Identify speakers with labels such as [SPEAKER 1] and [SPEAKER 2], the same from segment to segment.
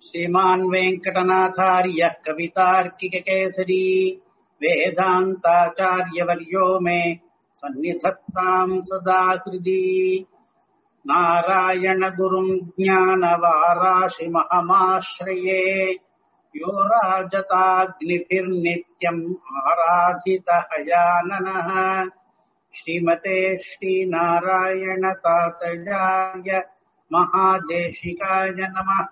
[SPEAKER 1] श्रीमान् वेङ्कटनाथार्यः कवितार्किककेसरी वेदान्ताचार्यवर्यो मे सन्निधत्ताम् सदा हृदि नारायणगुरुम् ज्ञानवाराशिमहमाश्रये यो राजताग्निभिर्नित्यम् आराधितहयाननः श्रीमते श्रीनारायणतातजाय மகாதேசிகாய நமஹ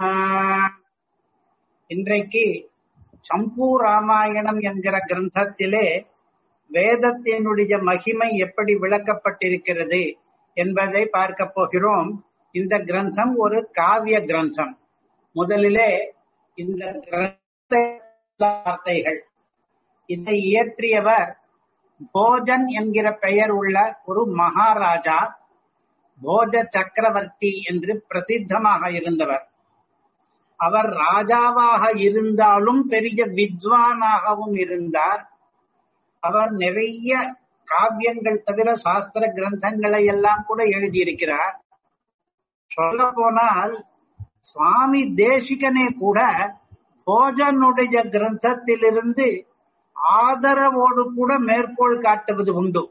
[SPEAKER 1] இன்றைக்கு சம்பூ ராமாயணம் என்கிற கிரந்தத்திலே வேதத்தினுடைய மகிமை எப்படி விளக்கப்பட்டிருக்கிறது என்பதை பார்க்க போகிறோம் இந்த கிரந்தம் ஒரு காவிய கிரந்தம் முதலிலே இந்த கிரந்த வார்த்தைகள் இதை இயற்றியவர் போஜன் என்கிற பெயர் உள்ள ஒரு மகாராஜா போஜ சக்கரவர்த்தி என்று பிரசித்தமாக இருந்தவர் அவர் ராஜாவாக இருந்தாலும் பெரிய வித்வானாகவும் இருந்தார் அவர் நிறைய காவியங்கள் தவிர சாஸ்திர கிரந்தங்களை எல்லாம் கூட எழுதியிருக்கிறார் சொல்ல போனால் சுவாமி தேசிகனே கூட போஜனுடைய கிரந்தத்திலிருந்து ஆதரவோடு கூட மேற்கோள் காட்டுவது உண்டு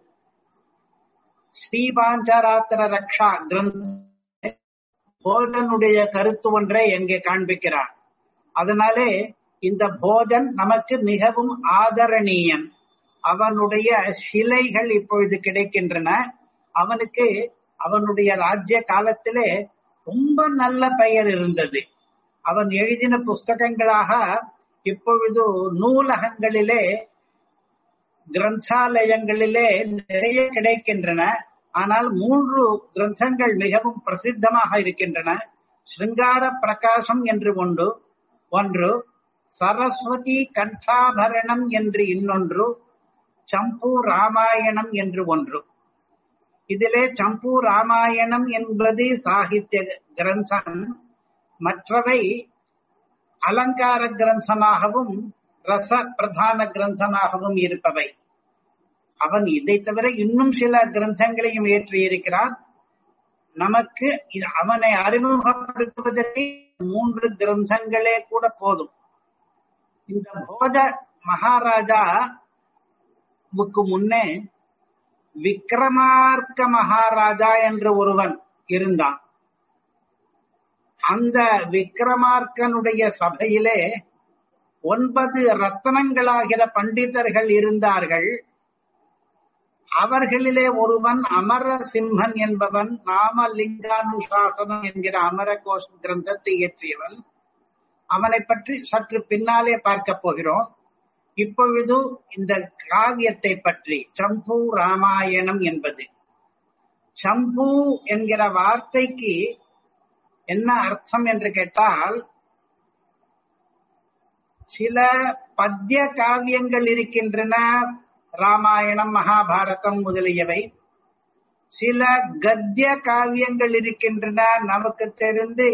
[SPEAKER 1] ஸ்ரீபாஞ்சராத்திர ரக்ஷா கிரந்த போஜனுடைய கருத்து ஒன்றை எங்கே காண்பிக்கிறார் அதனாலே இந்த போஜன் நமக்கு மிகவும் ஆதரணீயன் அவனுடைய சிலைகள் இப்பொழுது கிடைக்கின்றன அவனுக்கு அவனுடைய ராஜ்ய காலத்திலே ரொம்ப நல்ல பெயர் இருந்தது அவன் எழுதின புஸ்தகங்களாக இப்பொழுது நூலகங்களிலே கிரந்தாலயங்களிலே நிறைய கிடைக்கின்றன ஆனால் மூன்று கிரந்தங்கள் மிகவும் பிரசித்தமாக இருக்கின்றன ஸ்ருங்கார பிரகாசம் என்று ஒன்று ஒன்று சரஸ்வதி கண்டாபரணம் என்று இன்னொன்று சம்பு ராமாயணம் என்று ஒன்று இதிலே சம்பு ராமாயணம் என்பது சாகித்ய கிரந்தம் மற்றவை அலங்கார கிரந்தமாகவும் ரச பிரதான கிரந்தமாகவும் இருப்பவை அவன் இதை தவிர இன்னும் சில கிரந்தங்களையும் ஏற்றியிருக்கிறான் நமக்கு அவனை அறிமுகப்படுத்துவதற்கு மூன்று கிரந்தங்களே கூட போதும் இந்த போஜ மகாராஜாவுக்கு முன்னே விக்ரமார்க்க மகாராஜா என்று ஒருவன் இருந்தான் அந்த விக்ரமார்க்கனுடைய சபையிலே ஒன்பது ரத்தனங்களாகிற பண்டிதர்கள் இருந்தார்கள் அவர்களிலே ஒருவன் அமரசிம்மன் என்பவன் நாமலிங்கானுசாசனம் என்கிற அமர கோஷ கிரந்தத்தை இயற்றியவன் அவனை பற்றி சற்று பின்னாலே பார்க்க போகிறோம் இப்பொழுது இந்த காவியத்தை பற்றி சம்பு ராமாயணம் என்பது சம்பு என்கிற வார்த்தைக்கு என்ன அர்த்தம் என்று கேட்டால் சில பத்திய காவியங்கள் இருக்கின்றன ராமாயணம் மகாபாரதம் முதலியவை சில கத்திய காவியங்கள் இருக்கின்றன நமக்கு தெரிந்து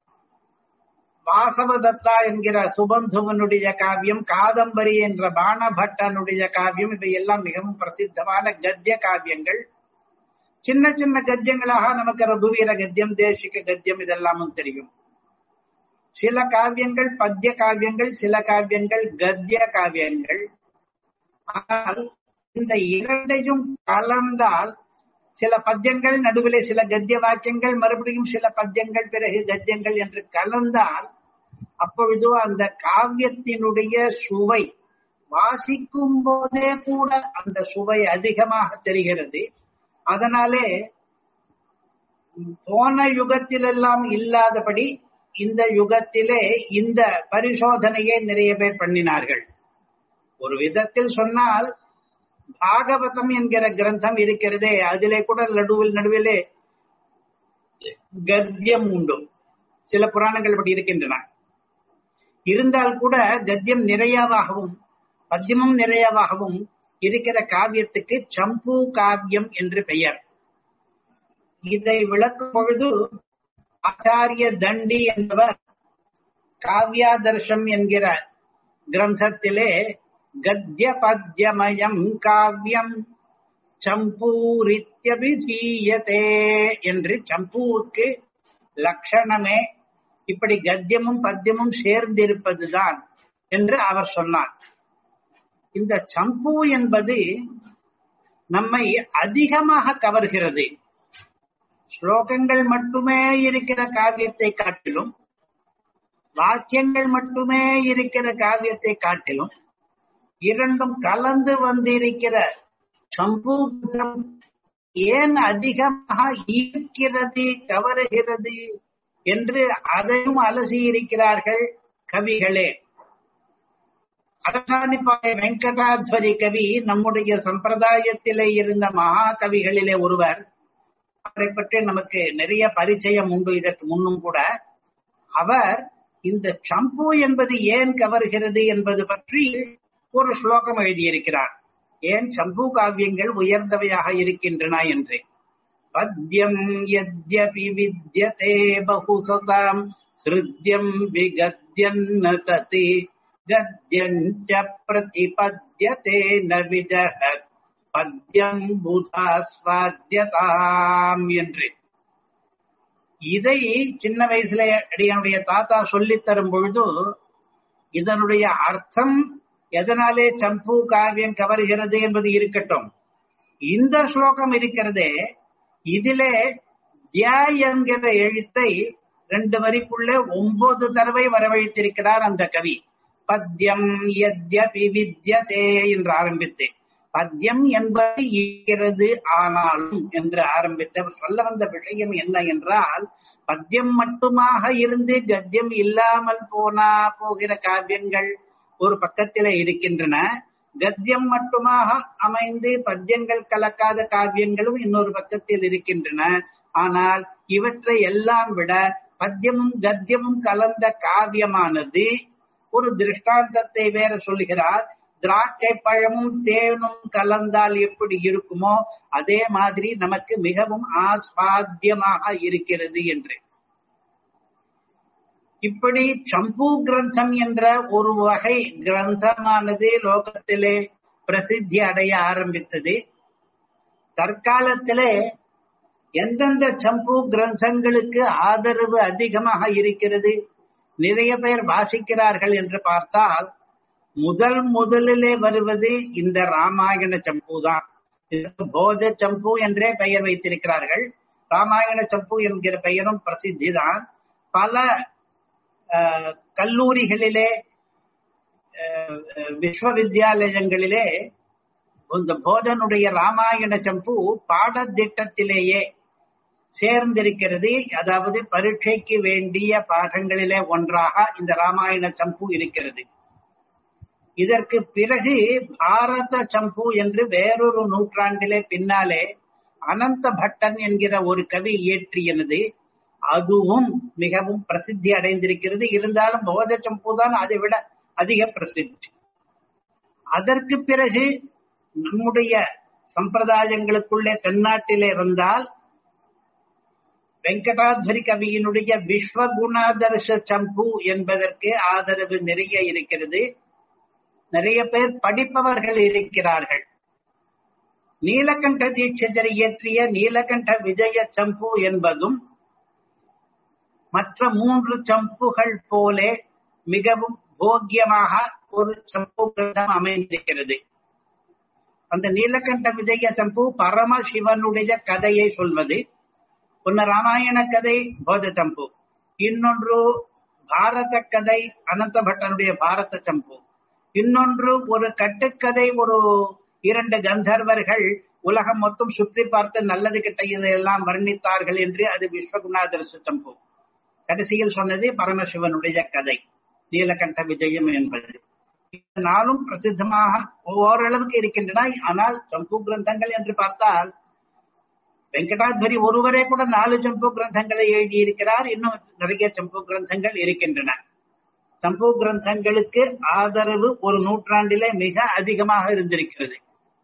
[SPEAKER 1] வாசவதத்தா என்கிற சுபந்துவனுடைய காவியம் காதம்பரி என்ற பாணபட்டனுடைய காவியம் இவையெல்லாம் மிகவும் பிரசித்தமான கத்திய காவியங்கள் சின்ன சின்ன கத்தியங்களாக நமக்கு ரகுவீர கத்தியம் தேசிக கத்தியம் இதெல்லாமும் தெரியும் சில காவியங்கள் பத்திய காவியங்கள் சில காவியங்கள் கத்திய காவியங்கள் ஆனால் இந்த இரண்டையும் கலந்தால் சில பத்தியங்கள் நடுவிலே சில கத்திய வாக்கியங்கள் மறுபடியும் சில பத்தியங்கள் பிறகு கத்தியங்கள் என்று கலந்தால் அப்பொழுது அந்த காவியத்தினுடைய சுவை வாசிக்கும் போதே கூட அந்த சுவை அதிகமாக தெரிகிறது அதனாலே போன யுகத்திலெல்லாம் இல்லாதபடி இந்த யுகத்திலே இந்த பரிசோதனையை நிறைய பேர் பண்ணினார்கள் ஒரு விதத்தில் சொன்னால் பாகவதம் என்கிற கிரந்தம் இருக்கிறதே அதிலே கூட நடுவில் நடுவிலே கத்தியம் உண்டு சில புராணங்கள் இப்படி இருக்கின்றன இருந்தால் கூட கத்தியம் நிறையவாகவும் பத்தியமும் நிறையவாகவும் இருக்கிற காவியத்துக்கு சம்பு காவியம் என்று பெயர் இதை விளக்கும் பொழுது ஆச்சாரிய தண்டி என்பவர் காவியாதர்ஷம் என்கிற கிரந்தத்திலே கத்திய பத்யமயம் காவியம் சம்பூரித்யபிதீயதே என்று சம்பூவுக்கு லட்சணமே இப்படி கத்தியமும் பத்தியமும் சேர்ந்திருப்பதுதான் என்று அவர் சொன்னார் இந்த சம்பு என்பது நம்மை அதிகமாக கவர்கிறது ஸ்லோகங்கள் மட்டுமே இருக்கிற காவியத்தை காட்டிலும் வாக்கியங்கள் மட்டுமே இருக்கிற காவியத்தை காட்டிலும் இரண்டும் கலந்து வந்திருக்கிற சம்பூதம் ஏன் அதிகமாக ஈர்க்கிறது கவருகிறது என்று அதையும் அலசி இருக்கிறார்கள் கவிகளே அரசாணிப்பாய வெங்கடாத்வரி கவி நம்முடைய சம்பிரதாயத்திலே இருந்த மகா கவிகளிலே ஒருவர் அவரை பற்றி நமக்கு நிறைய பரிச்சயம் உண்டு இதற்கு முன்னும் கூட அவர் இந்த சம்பு என்பது ஏன் கவர்கிறது என்பது பற்றி ஒரு ஸ்லோகம் எழுதியிருக்கிறார் ஏன் சம்பு காவியங்கள் உயர்ந்தவையாக இருக்கின்றன என்று பத்யம் யத்யபி வித்யதே பகுசதாம் ஹிருத்யம் விகத்யன்ன ததி கத்யஞ்ச பிரதிபத்யதே ந விஜஹத் பத்யம் பூதாஸ்வாத்யதாம் என்று இதை சின்ன வயசுல என்னுடைய தாத்தா சொல்லித் தரும் பொழுது இதனுடைய அர்த்தம் எதனாலே சம்பு காவியம் கவர்கிறது என்பது இருக்கட்டும் இந்த ஸ்லோகம் இருக்கிறதே இதிலே தியா என்கிற எழுத்தை ரெண்டு வரிக்குள்ளே ஒன்பது தடவை வரவழைத்திருக்கிறார் அந்த கவி பத்யம் யத்யபி வித்யதே என்று ஆரம்பித்து பத்யம் என்பது இருக்கிறது ஆனாலும் என்று ஆரம்பித்த சொல்ல வந்த விஷயம் என்ன என்றால் பத்யம் மட்டுமாக இருந்து கத்தியம் இல்லாமல் போனா போகிற காவியங்கள் ஒரு பக்கத்திலே இருக்கின்றன கத்தியம் மட்டுமாக அமைந்து பத்தியங்கள் கலக்காத காவியங்களும் இன்னொரு பக்கத்தில் இருக்கின்றன ஆனால் இவற்றை எல்லாம் விட பத்தியமும் கத்தியமும் கலந்த காவியமானது ஒரு திருஷ்டாந்தத்தை வேற சொல்லுகிறார் திராட்சை பழமும் தேனும் கலந்தால் எப்படி இருக்குமோ அதே மாதிரி நமக்கு மிகவும் ஆஸ்வாத்தியமாக இருக்கிறது என்று இப்படி சம்பு கிரந்தம் என்ற ஒரு வகை கிரந்தமானது லோகத்திலே பிரசித்தி அடைய ஆரம்பித்தது தற்காலத்திலே எந்தெந்த சம்பு கிரந்தங்களுக்கு ஆதரவு அதிகமாக இருக்கிறது நிறைய பேர் வாசிக்கிறார்கள் என்று பார்த்தால் முதல் முதலிலே வருவது இந்த ராமாயண சம்பு தான் போத சம்பு என்றே பெயர் வைத்திருக்கிறார்கள் ராமாயண சம்பு என்கிற பெயரும் பிரசித்தி தான் பல கல்லூரிகளிலே விஸ்வவித்யாலயங்களிலே இந்த போதனுடைய ராமாயண சம்பு பாடத்திட்டத்திலேயே சேர்ந்திருக்கிறது அதாவது பரீட்சைக்கு வேண்டிய பாடங்களிலே ஒன்றாக இந்த ராமாயண சம்பு இருக்கிறது இதற்கு பிறகு பாரத சம்பு என்று வேறொரு நூற்றாண்டிலே பின்னாலே அனந்த பட்டன் என்கிற ஒரு கவி இயற்றியது அதுவும் மிகவும் பிரசித்தி அடைந்திருக்கிறது இருந்தாலும் போத சம்பு தான் அதை விட அதிக பிரசித்தி அதற்கு பிறகு நம்முடைய சம்பிரதாயங்களுக்குள்ளே தென்னாட்டிலே வந்தால் வெங்கடாத்வரி கவியினுடைய விஸ்வகுணாதர்ஷ சம்பு என்பதற்கு ஆதரவு நிறைய இருக்கிறது நிறைய பேர் படிப்பவர்கள் இருக்கிறார்கள் நீலகண்ட தீட்சிதர் இயற்றிய நீலகண்ட விஜய சம்பு என்பதும் மற்ற மூன்று சம்புகள் போலே மிகவும் போக்கியமாக ஒரு சம்பு கிரந்தம் அமைந்திருக்கிறது அந்த நீலகண்ட விஜய சம்பு பரமசிவனுடைய கதையை சொல்வது ஒன்னு ராமாயண கதை போத சம்பு இன்னொன்று பாரத கதை அனந்த பட்டனுடைய பாரத சம்பு இன்னொன்று ஒரு கட்டுக்கதை ஒரு இரண்டு கந்தர்வர்கள் உலகம் மொத்தம் சுற்றி பார்த்து நல்லது கிட்ட இதையெல்லாம் வர்ணித்தார்கள் என்று அது விஸ்வகுணாதர்ச சம்பு கடைசியில் சொன்னது பரமசிவனுடைய கதை நீலகண்ட விஜயம் என்பது நாளும் பிரசித்தமாக ஓரளவுக்கு இருக்கின்றன ஆனால் சம்பு கிரந்தங்கள் என்று பார்த்தால் வெங்கடாத்வரி ஒருவரே கூட நாலு சம்பு கிரந்தங்களை எழுதியிருக்கிறார் இன்னும் நிறைய சம்பு கிரந்தங்கள் இருக்கின்றன சம்பு கிரந்தங்களுக்கு ஆதரவு ஒரு நூற்றாண்டிலே மிக அதிகமாக இருந்திருக்கிறது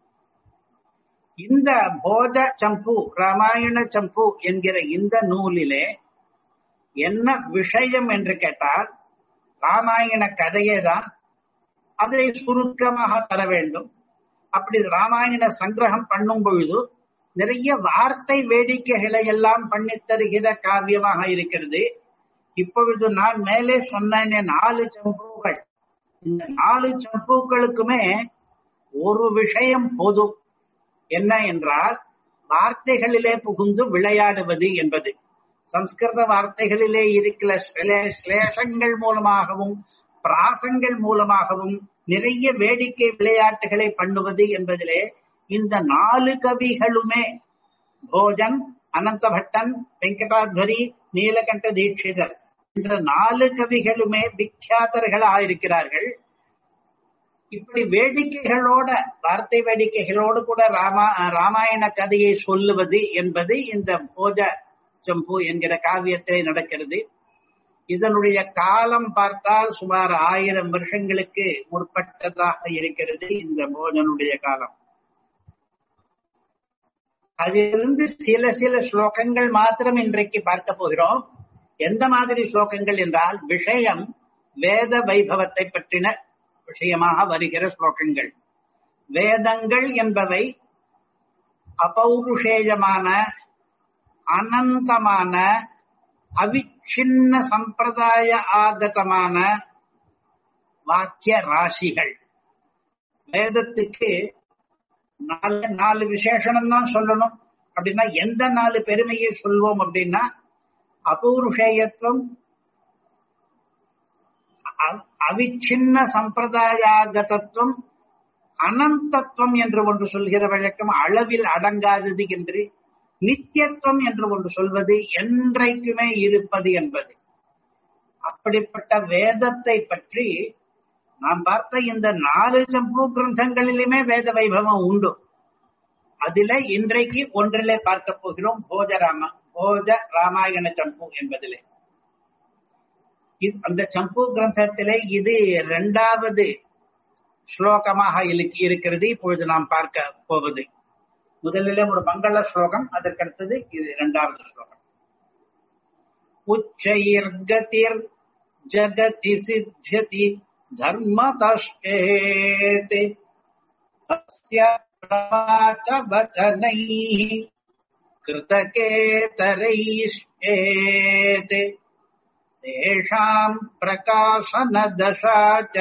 [SPEAKER 1] இந்த போத சம்பு ராமாயண சம்பு என்கிற இந்த நூலிலே என்ன விஷயம் என்று கேட்டால் ராமாயண கதையே தான் அதை சுருக்கமாக தர வேண்டும் அப்படி ராமாயண சங்கிரகம் பண்ணும் பொழுது நிறைய வார்த்தை வேடிக்கைகளை எல்லாம் பண்ணி தருகிற காவியமாக இருக்கிறது இப்பொழுது நான் மேலே சொன்னேனே நாலு சம்புகள் இந்த நாலு சம்புக்களுக்குமே ஒரு விஷயம் பொது என்ன என்றால் வார்த்தைகளிலே புகுந்து விளையாடுவது என்பது சம்ஸ்கிருத வார்த்தைகளிலே இருக்கிற சிலேஷங்கள் மூலமாகவும் பிராசங்கள் மூலமாகவும் நிறைய வேடிக்கை விளையாட்டுகளை பண்ணுவது என்பதிலே இந்த நாலு கவிகளுமே போஜன் அனந்தபட்டன் வெங்கடாத்வரி நீலகண்ட தீட்சிதர் என்ற நாலு கவிகளுமே விக்கியாதர்களாயிருக்கிறார்கள் இப்படி வேடிக்கைகளோட வார்த்தை வேடிக்கைகளோடு கூட ராமா ராமாயண கதையை சொல்லுவது என்பது இந்த போஜ சம்பு என்கிற காவியத்திலே நடக்கிறது இதனுடைய காலம் பார்த்தால் சுமார் ஆயிரம் வருஷங்களுக்கு முற்பட்டதாக இருக்கிறது இந்த போஜனுடைய காலம் அதிலிருந்து சில சில ஸ்லோகங்கள் மாத்திரம் இன்றைக்கு பார்க்க போகிறோம் எந்த மாதிரி ஸ்லோகங்கள் என்றால் விஷயம் வேத வைபவத்தை பற்றின விஷயமாக வருகிற ஸ்லோகங்கள் வேதங்கள் என்பவை அபௌருஷேயமான அனந்தமான அவிச்சின்ன சம்பிரதாய ஆகதமான வாக்கிய ராசிகள் வேதத்துக்கு நாலு நாலு விசேஷனம் தான் சொல்லணும் அப்படின்னா எந்த நாலு பெருமையை சொல்வோம் அப்படின்னா அபூருஷேயத்துவம் அவிச்சின்ன சம்பிரதாயாகதத்துவம் அனந்தத்துவம் என்று ஒன்று சொல்கிற வழக்கம் அளவில் அடங்காதது என்று நித்தியத்துவம் என்று ஒன்று சொல்வது என்றைக்குமே இருப்பது என்பது அப்படிப்பட்ட வேதத்தை பற்றி நாம் பார்த்த இந்த நாலு சம்பு கிரந்தங்களிலுமே வேத வைபவம் உண்டு அதில இன்றைக்கு ஒன்றிலே பார்க்க போகிறோம் போஜராம போஜ ராமாயண சம்பு என்பதிலே அந்த சம்பு கிரந்தத்திலே இது இரண்டாவது ஸ்லோகமாக இருக்கிறது இப்பொழுது நாம் பார்க்க போவது முதலிலே ஒரு மங்கள ஸ்லோகம் அதற்கடுத்தது இது இரண்டாவது ஸ்லோகம் உச்சைர்கதிர் ஜகதி சித்தியதி धर्मतश्चेत् तस्य वचनैः कृतकेतरैश्चेत् तेषाम् प्रकाशनदशा च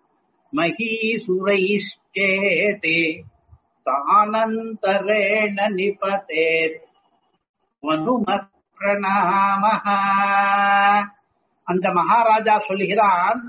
[SPEAKER 1] महीसुरैश्चेत् तानन्तरेण निपतेत् மனுமத் பிரணாமஹ அந்த மகாராஜா சொல்கிறான்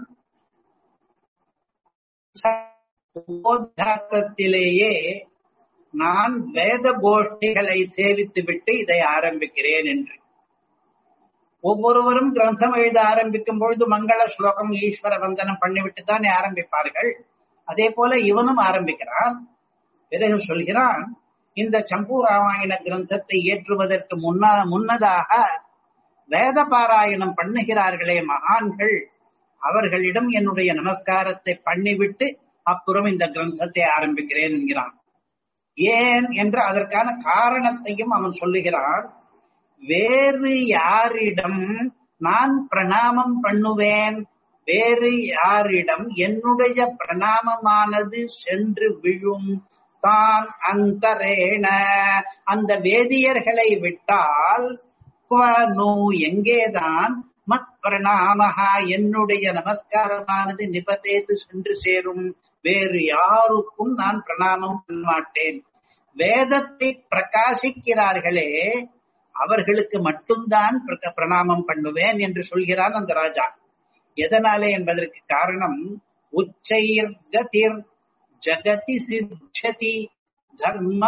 [SPEAKER 1] போதாக்கத்திலேயே நான் வேத கோஷ்டிகளை சேவித்து விட்டு இதை ஆரம்பிக்கிறேன் என்று ஒவ்வொருவரும் கிரந்தம் எழுத ஆரம்பிக்கும் பொழுது மங்கள ஸ்லோகம் ஈஸ்வர வந்தனம் பண்ணிவிட்டு தானே ஆரம்பிப்பார்கள் அதே போல இவனும் ஆரம்பிக்கிறான் பிறகு சொல்கிறான் இந்த சம்பு ராமாயண கிரந்தத்தை ஏற்றுவதற்கு முன்னா முன்னதாக வேத பாராயணம் பண்ணுகிறார்களே மகான்கள் அவர்களிடம் என்னுடைய நமஸ்காரத்தை பண்ணிவிட்டு அப்புறம் இந்த கிரந்தத்தை ஆரம்பிக்கிறேன் என்கிறான் ஏன் என்று அதற்கான காரணத்தையும் அவன் சொல்லுகிறான் வேறு யாரிடம் நான் பிரணாமம் பண்ணுவேன் வேறு யாரிடம் என்னுடைய பிரணாமமானது சென்று விழும் தான் அந்தரேன அந்த வேதியர்களை விட்டால் நோ எங்கேதான் மத் பிரணாமகா என்னுடைய நமஸ்காரமானது நிபதேத்து சென்று சேரும் வேறு யாருக்கும் நான் பிரணாமம் பண்ண மாட்டேன் வேதத்தை பிரகாசிக்கிறார்களே அவர்களுக்கு மட்டும்தான் பிரணாமம் பண்ணுவேன் என்று சொல்கிறான் அந்த ராஜா எதனாலே என்பதற்கு காரணம் உச்சைர் கதிர் ஜகதி சித்தி தர்ம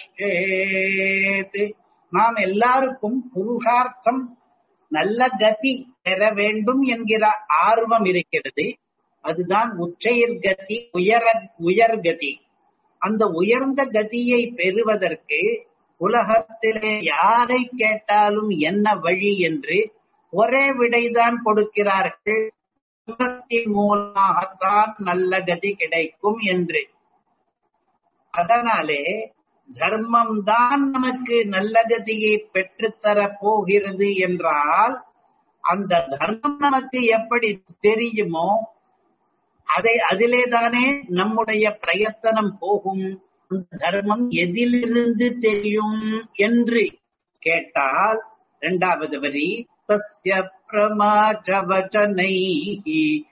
[SPEAKER 1] கஷ்டேத் நாம் எல்லாருக்கும் புருஷார்த்தம் நல்ல கதி பெற வேண்டும் என்கிற ஆர்வம் இருக்கிறது அதுதான் உச்சையர் கதி உயர உயர்கதி அந்த உயர்ந்த கதியை பெறுவதற்கு உலகத்திலே யாரை கேட்டாலும் என்ன வழி என்று ஒரே விடைதான் கொடுக்கிறார்கள் மூலமாகத்தான் நல்ல கதி கிடைக்கும் என்று அதனாலே தர்மம் தான் நமக்கு நல்ல கதியை பெற்றுத்தர போகிறது என்றால் அந்த தர்மம் நமக்கு எப்படி தெரியுமோ அதை அதிலே தானே நம்முடைய பிரயத்தனம் போகும் அந்த தர்மம் எதிலிருந்து தெரியும் என்று கேட்டால் இரண்டாவது வரி தஸ்ய பிரமாச்ச வச்சனைः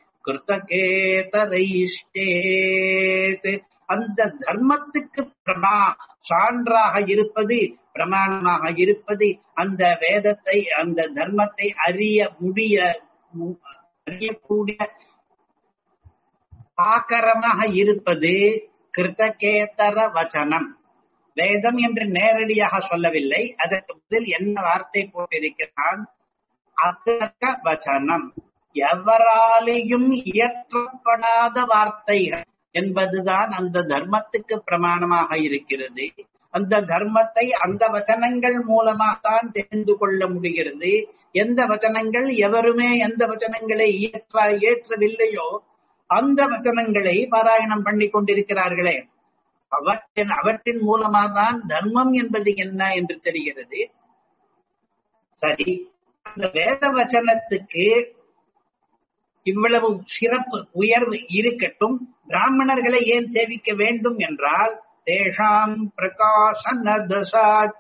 [SPEAKER 1] கிருத்தகேதரைஷ்டேத் அந்த தர்மத்துக்கு பிரமா சான்றாக இருப்பது பிரமாணமாக இருப்பது அந்த வேதத்தை அந்த தர்மத்தை அறிய முடிய மு- அறியக்கூடிய ஆக்கரமாக இருப்பது கிருத்தகேதர வச்சனம் வேதம் என்று நேரடியாக சொல்லவில்லை அதற்கு பதில் என்ன வார்த்தை போட்டிருக்கிறான் அத்தர்க்க வச்சனம் எவராலேயும் இயற்றப்படாத வார்த்தைகள் என்பதுதான் அந்த தர்மத்துக்கு பிரமாணமாக இருக்கிறது அந்த தர்மத்தை அந்த வச்சனங்கள் மூலமாகத்தான் தெரிந்து கொள்ள முடிகிறது எந்த வச்சனங்கள் எவருமே எந்த வச்சனங்களை இயற்ற ஏற்றவில்லையோ அந்த வச்சனங்களை பாராயணம் பண்ணி கொண்டிருக்கிறார்களே அவற்றின் அவற்றின் மூலமாக தான் தர்மம் என்பது என்ன என்று தெரிகிறது சரி அந்த வேத வச்சனத்துக்கு இவ்வளவு சிறப்பு உயர்வு இருக்கட்டும் பிராமணர்களை ஏன் சேவிக்க வேண்டும் என்றால் தேஷாம் பிரகாசன தசாச்ச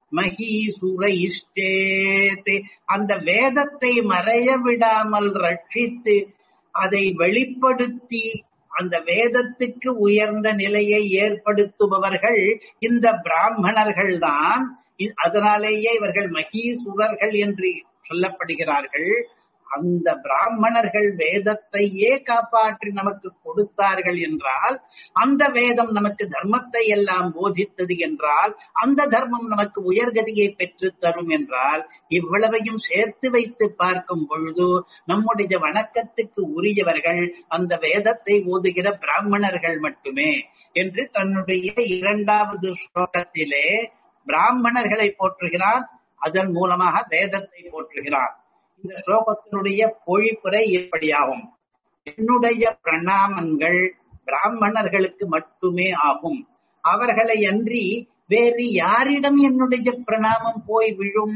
[SPEAKER 1] மகீசுரைஷ்டேத் அந்த வேதத்தை மறைய விடாமல் ரட்சித்து அதை வெளிப்படுத்தி அந்த வேதத்துக்கு உயர்ந்த நிலையை ஏற்படுத்துபவர்கள் இந்த பிராமணர்கள் தான் அதனாலேயே இவர்கள் மகீசுரர்கள் என்று சொல்லப்படுகிறார்கள் அந்த பிராமணர்கள் வேதத்தையே காப்பாற்றி நமக்கு கொடுத்தார்கள் என்றால் அந்த வேதம் நமக்கு தர்மத்தை எல்லாம் போதித்தது என்றால் அந்த தர்மம் நமக்கு உயர்கதியை பெற்று தரும் என்றால் இவ்வளவையும் சேர்த்து வைத்து பார்க்கும் பொழுது நம்முடைய வணக்கத்துக்கு உரியவர்கள் அந்த வேதத்தை ஓதுகிற பிராமணர்கள் மட்டுமே என்று தன்னுடைய இரண்டாவது ஸ்லோகத்திலே பிராமணர்களை போற்றுகிறான் அதன் மூலமாக வேதத்தை போற்றுகிறான் இந்த ஸ்லோகத்தினுடைய பொழிப்புரை இப்படியாகும் என்னுடைய பிரணாமங்கள் பிராமணர்களுக்கு மட்டுமே ஆகும் அவர்களை அன்றி வேறு யாரிடம் என்னுடைய பிரணாமம் போய் விழும்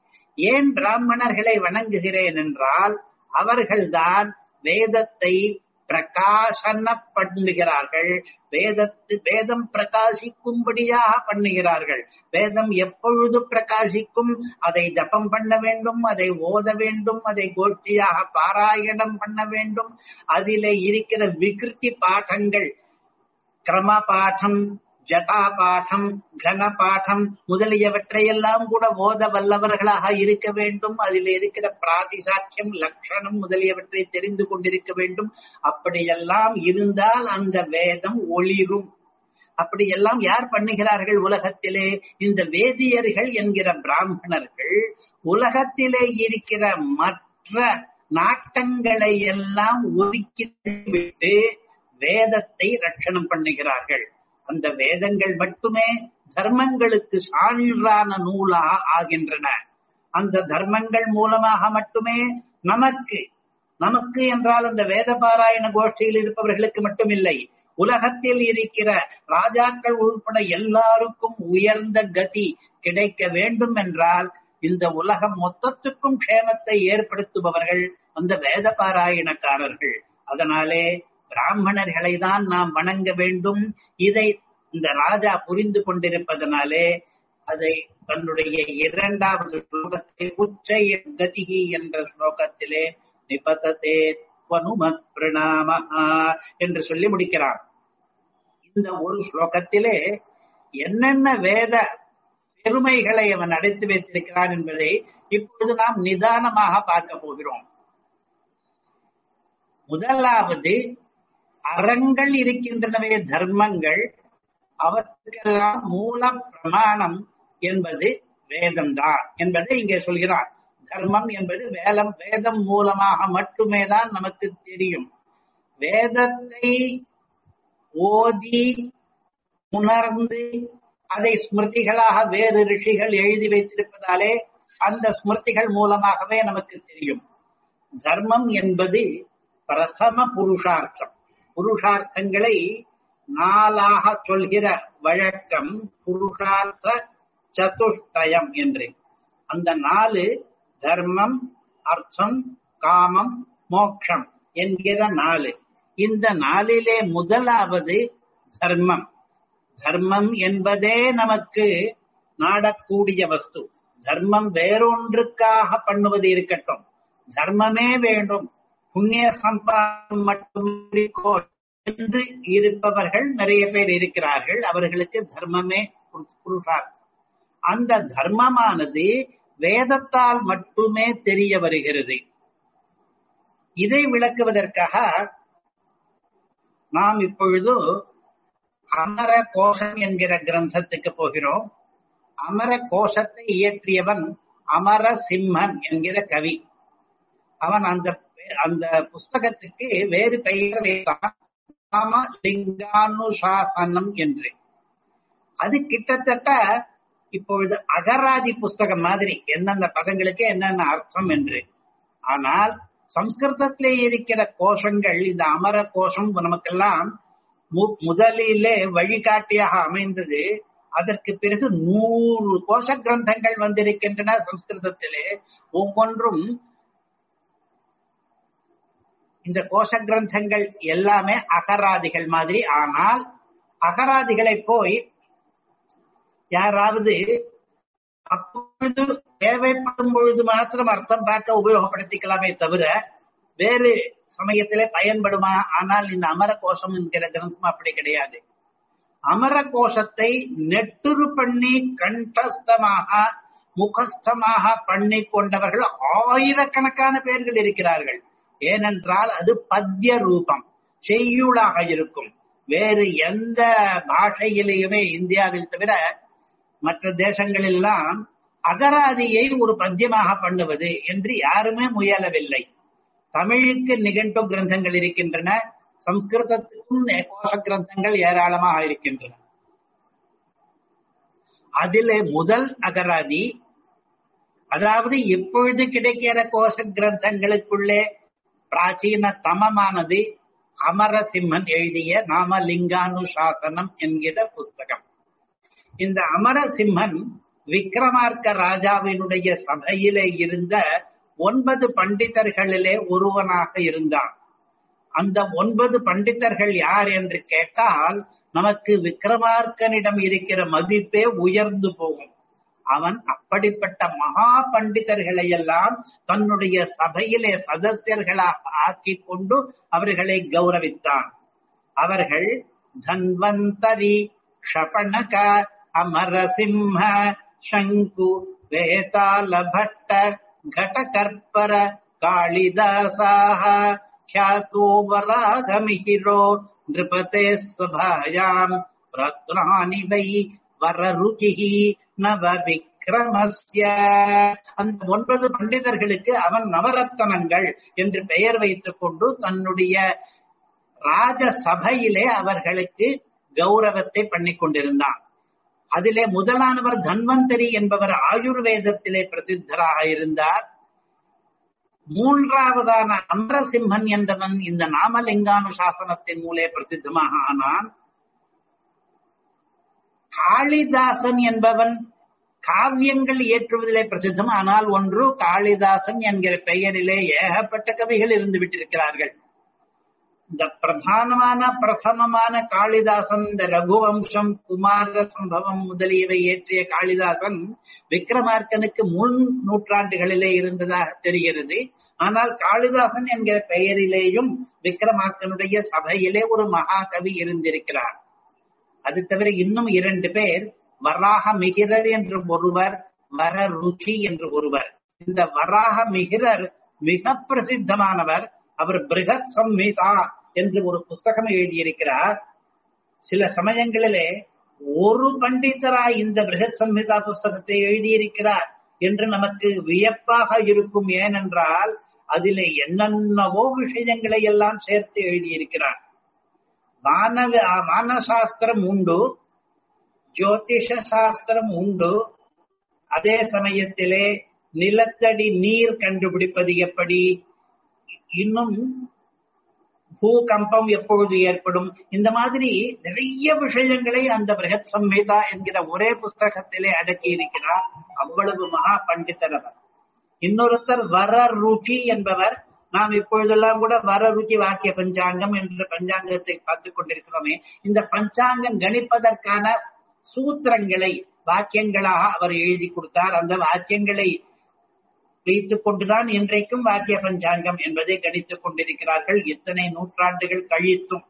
[SPEAKER 1] ஏன் பிராமணர்களை வணங்குகிறேன் என்றால் அவர்கள்தான் வேதத்தை பிரகாசன பண்ணுகிறார்கள் வேதத்து வேதம் பிரகாசிக்கும்படியாக பண்ணுகிறார்கள் வேதம் எப்பொழுது பிரகாசிக்கும் அதை ஜபம் பண்ண வேண்டும் அதை ஓத வேண்டும் அதை கோஷ்டியாக பாராயணம் பண்ண வேண்டும் அதிலே இருக்கிற விகிருதி பாடங்கள் கிரம பாடம் ஜட்டா பாடம் கன பாடம் முதலியவற்றையெல்லாம் கூட ஓத வல்லவர்களாக இருக்க வேண்டும் அதில் இருக்கிற பிராதிசாக்கியம் லட்சணம் முதலியவற்றை தெரிந்து கொண்டிருக்க வேண்டும் அப்படியெல்லாம் இருந்தால் அந்த வேதம் ஒளிரும் அப்படியெல்லாம் யார் பண்ணுகிறார்கள் உலகத்திலே இந்த வேதியர்கள் என்கிற பிராமணர்கள் உலகத்திலே இருக்கிற மற்ற நாட்டங்களை எல்லாம் ஒதுக்கி விட்டு வேதத்தை ரட்சணம் பண்ணுகிறார்கள் அந்த வேதங்கள் மட்டுமே தர்மங்களுக்கு சான்றான நூலாக ஆகின்றன அந்த தர்மங்கள் மூலமாக மட்டுமே நமக்கு நமக்கு என்றால் அந்த வேத பாராயண கோஷ்டியில் இருப்பவர்களுக்கு மட்டுமில்லை உலகத்தில் இருக்கிற ராஜாக்கள் உள்பட எல்லாருக்கும் உயர்ந்த கதி கிடைக்க வேண்டும் என்றால் இந்த உலகம் மொத்தத்துக்கும் க்ஷேமத்தை ஏற்படுத்துபவர்கள் அந்த வேத பாராயணக்காரர்கள் அதனாலே பிராமணர்களை தான் நாம் வணங்க வேண்டும் இதை இந்த ராஜா புரிந்து கொண்டிருப்பதனாலே அதை தன்னுடைய இரண்டாவது ஸ்லோகத்தை உச்சய கதிகி என்ற ஸ்லோகத்திலே நிபதத்தே துவனும பிரணாமஹா என்று சொல்லி முடிக்கிறார் இந்த ஒரு ஸ்லோகத்திலே என்னென்ன வேத பெருமைகளை அவன் அடைத்து வைத்திருக்கிறான் என்பதை இப்பொழுது நாம் நிதானமாக பார்க்க போகிறோம் முதலாவது அறங்கள் இருக்கின்றனவே தர்மங்கள் அவற்றுக்கெல்லாம் மூல பிரமாணம் என்பது வேதம்தான் என்பதை இங்கே சொல்கிறார் தர்மம் என்பது வேலம் வேதம் மூலமாக மட்டுமே தான் நமக்கு தெரியும் வேதத்தை ஓதி உணர்ந்து அதை ஸ்மிருதிகளாக வேறு ரிஷிகள் எழுதி வைத்திருப்பதாலே அந்த ஸ்மிருதிகள் மூலமாகவே நமக்கு தெரியும் தர்மம் என்பது பிரதம புருஷார்த்தம் புருஷார்த்தங்களை நாளாக சொல்கிற வழக்கம் புருஷார்த்த சதுஷ்டயம் என்று அந்த நாலு தர்மம் அர்த்தம் காமம் மோக்ஷம் என்கிற நாலு இந்த நாளிலே முதலாவது தர்மம் தர்மம் என்பதே நமக்கு நாடக்கூடிய வஸ்து தர்மம் வேறொன்றுக்காக பண்ணுவது இருக்கட்டும் தர்மமே வேண்டும் புண்ணிய சம்பாதம் மட்டும் என்று இருப்பவர்கள் நிறைய பேர் இருக்கிறார்கள் அவர்களுக்கு தர்மமே புருஷார்த்தம் அந்த தர்மமானது வேதத்தால் மட்டுமே தெரிய வருகிறது இதை விளக்குவதற்காக நாம் இப்பொழுது அமர கோஷம் என்கிற கிரந்தத்துக்கு போகிறோம் அமர கோஷத்தை இயற்றியவன் அமர சிம்மன் என்கிற கவி அவன் அந்த அந்த புஸ்தகத்துக்கு வேறு பெயர் வைத்தான் ராம லிங்கானுசாசனம் என்று அது கிட்டத்தட்ட இப்பொழுது அகராதி புஸ்தகம் மாதிரி எந்தெந்த பதங்களுக்கு என்னென்ன அர்த்தம் என்று ஆனால் சம்ஸ்கிருதத்திலே இருக்கிற கோஷங்கள் இந்த அமர கோஷம் நமக்கெல்லாம் முதலிலே வழிகாட்டியாக அமைந்தது அதற்கு பிறகு நூறு கோஷ கிரந்தங்கள் வந்திருக்கின்றன சம்ஸ்கிருதத்திலே ஒவ்வொன்றும் இந்த கோஷ கிரந்தங்கள் எல்லாமே அகராதிகள் மாதிரி ஆனால் அகராதிகளை போய் யாராவது அப்பொழுது தேவைப்படும் பொழுது மாத்திரம் அர்த்தம் பார்க்க உபயோகப்படுத்திக்கலாமே தவிர வேறு சமயத்திலே பயன்படுமா ஆனால் இந்த அமர கோஷம் என்கிற கிரந்தம் அப்படி கிடையாது அமர கோஷத்தை நெட்டுரு பண்ணி கண்டஸ்தமாக முகஸ்தமாக பண்ணி கொண்டவர்கள் ஆயிரக்கணக்கான பேர்கள் இருக்கிறார்கள் ஏனென்றால் அது பத்திய ரூபம் செய்யுளாக இருக்கும் வேறு எந்த பாஷையிலேயுமே இந்தியாவில் தவிர மற்ற தேசங்களெல்லாம் அகராதியை ஒரு பத்தியமாக பண்ணுவது என்று யாருமே முயலவில்லை தமிழுக்கு நிகழ்வு கிரந்தங்கள் இருக்கின்றன சம்ஸ்கிருதத்துக்கும் கோஷ கிரந்தங்கள் ஏராளமாக இருக்கின்றன அதிலே முதல் அகராதி அதாவது இப்பொழுது கிடைக்கிற கோஷ கிரந்தங்களுக்குள்ளே பிராச்சீன தமமானது அமரசிம்மன் எழுதிய நாம லிங்கானுசாசனம் என்கிற புஸ்தகம் இந்த அமரசிம்மன் விக்ரமார்க்க ராஜாவினுடைய சபையிலே இருந்த ஒன்பது பண்டிதர்களிலே ஒருவனாக இருந்தான் அந்த ஒன்பது பண்டிதர்கள் யார் என்று கேட்டால் நமக்கு விக்ரமார்க்கனிடம் இருக்கிற மதிப்பே உயர்ந்து போகும் அவன் அப்படிப்பட்ட மகா பண்டிதர்களை எல்லாம் தன்னுடைய சபையிலே சதஸ்யர்களாக ஆக்கி கொண்டு அவர்களை கௌரவித்தான் அவர்கள் தன்வந்தரி ஷபணக அமரசிம்ஹ சங்கு வேதால பட்ட घटकर्पर कालिदासाः ख्यातो वरागमिहिरो नृपते सभायाम् रत्नानि वै வரருச்சிः நவ விக்ரமஸ்ய அந்த ஒன்பது பண்டிதர்களுக்கு அவன் நவரத்தனங்கள் என்று பெயர் வைத்துக் கொண்டு தன்னுடைய ராஜ சபையிலே அவர்களுக்கு கௌரவத்தை பண்ணி கொண்டிருந்தான் அதிலே முதலானவர் தன்வந்தரி என்பவர் ஆயுர்வேதத்திலே பிரசித்தராக இருந்தார் மூன்றாவதான அமரசிம்மன் என்றவன் இந்த நாமலிங்கானுசாசனத்தின் மூலே பிரசித்தமாக ஆனான் காளிதாசன் என்பவன் காவியங்கள் இயற்றுவதிலே பிரசித்தம் ஆனால் ஒன்று காளிதாசன் என்கிற பெயரிலே ஏகப்பட்ட கவிகள் இருந்து விட்டிருக்கிறார்கள் இந்த பிரதானமான பிரதமமான காளிதாசன் இந்த ரகுவம்சம் குமார சம்பவம் முதலியவை ஏற்றிய காளிதாசன் விக்ரமார்க்கனுக்கு முன் நூற்றாண்டுகளிலே இருந்ததாக தெரிகிறது ஆனால் காளிதாசன் என்கிற பெயரிலேயும் விக்ரமார்க்கனுடைய சபையிலே ஒரு மகாகவி இருந்திருக்கிறார் அது தவிர இன்னும் இரண்டு பேர் வராக மிகிரர் என்று ஒருவர் வர ருச்சி என்று ஒருவர் இந்த வராக மிகிரர் மிக பிரசித்தமானவர் அவர் பிருகத் சம்ஹிதா என்று ஒரு புஸ்தகம் எழுதியிருக்கிறார் சில சமயங்களிலே ஒரு பண்டிதராய் இந்த பிருகத் சம்ஹிதா புஸ்தகத்தை எழுதியிருக்கிறார் என்று நமக்கு வியப்பாக இருக்கும் ஏனென்றால் அதிலே என்னென்னவோ விஷயங்களை எல்லாம் சேர்த்து எழுதியிருக்கிறார் வானவ வானசாஸ்திரம் உண்டு ஜோதிஷ சாஸ்திரம் உண்டு அதே சமயத்திலே நிலத்தடி நீர் கண்டுபிடிப்பது எப்படி இன்னும் பூகம்பம் எப்பொழுது ஏற்படும் இந்த மாதிரி நிறைய விஷயங்களை அந்த பிரகத் சம்ஹிதா என்கிற ஒரே புஸ்தகத்திலே அடக்கி இருக்கிறார் அவ்வளவு மகா பண்டிதர் அவர் இன்னொருத்தர் வர ருச்சி என்பவர் நாம் இப்பொழுதெல்லாம் கூட வர ருச்சி வாக்கிய பஞ்சாங்கம் என்ற பஞ்சாங்கத்தை பார்த்துக் கொண்டிருக்கிறோமே இந்த பஞ்சாங்கம் கணிப்பதற்கான சூத்திரங்களை வாக்கியங்களாக அவர் எழுதி கொடுத்தார் அந்த வாக்கியங்களை வைத்துக் கொண்டுதான் இன்றைக்கும் வாக்கிய பஞ்சாங்கம் என்பதை கணித்துக் கொண்டிருக்கிறார்கள் எத்தனை நூற்றாண்டுகள் கழித்தும்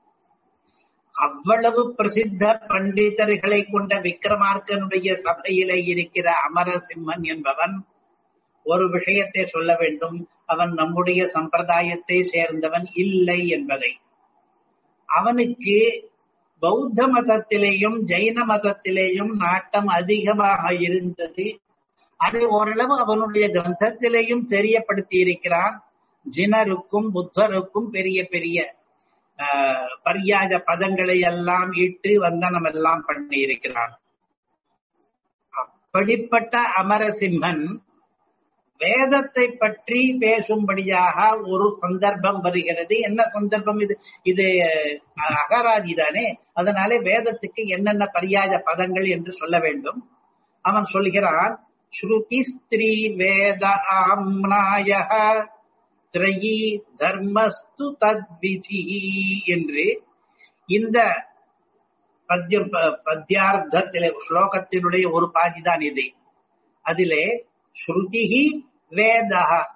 [SPEAKER 1] அவ்வளவு பிரசித்த பண்டிதர்களை கொண்ட விக்ரமார்க்கனுடைய சபையிலே இருக்கிற அமரசிம்மன் என்பவன் ஒரு விஷயத்தை சொல்ல வேண்டும் அவன் நம்முடைய சம்பிரதாயத்தை சேர்ந்தவன் இல்லை என்பதை அவனுக்கு பௌத்த மதத்திலேயும் ஜெயின மதத்திலேயும் நாட்டம் அதிகமாக இருந்தது அதை ஓரளவு அவனுடைய கிரந்தத்திலேயும் தெரியப்படுத்தி இருக்கிறான் ஜினருக்கும் புத்தருக்கும் பெரிய பெரிய பரியாஜ பதங்களை எல்லாம் இட்டு வந்தனம் எல்லாம் பண்ணி இருக்கிறான் அப்படிப்பட்ட அமரசிம்மன் வேதத்தை பற்றி பேசும்படியாக ஒரு சந்தர்ப்பம் வருகிறது என்ன சந்தர்ப்பம் இது இது அகராதி தானே அதனாலே வேதத்துக்கு என்னென்ன பரியாஜ பதங்கள் என்று சொல்ல வேண்டும் அவன் சொல்கிறான் ஸ்ருதி ஸ்திரீ வேத ஆம்னாய திரையி தர்மஸ்து தத்விதி என்று இந்த பத்தியம் பத்தியார்த்தத்திலே ஸ்லோகத்தினுடைய ஒரு பாதிதான் இது அதிலே ஸ்ருதிஹி வேத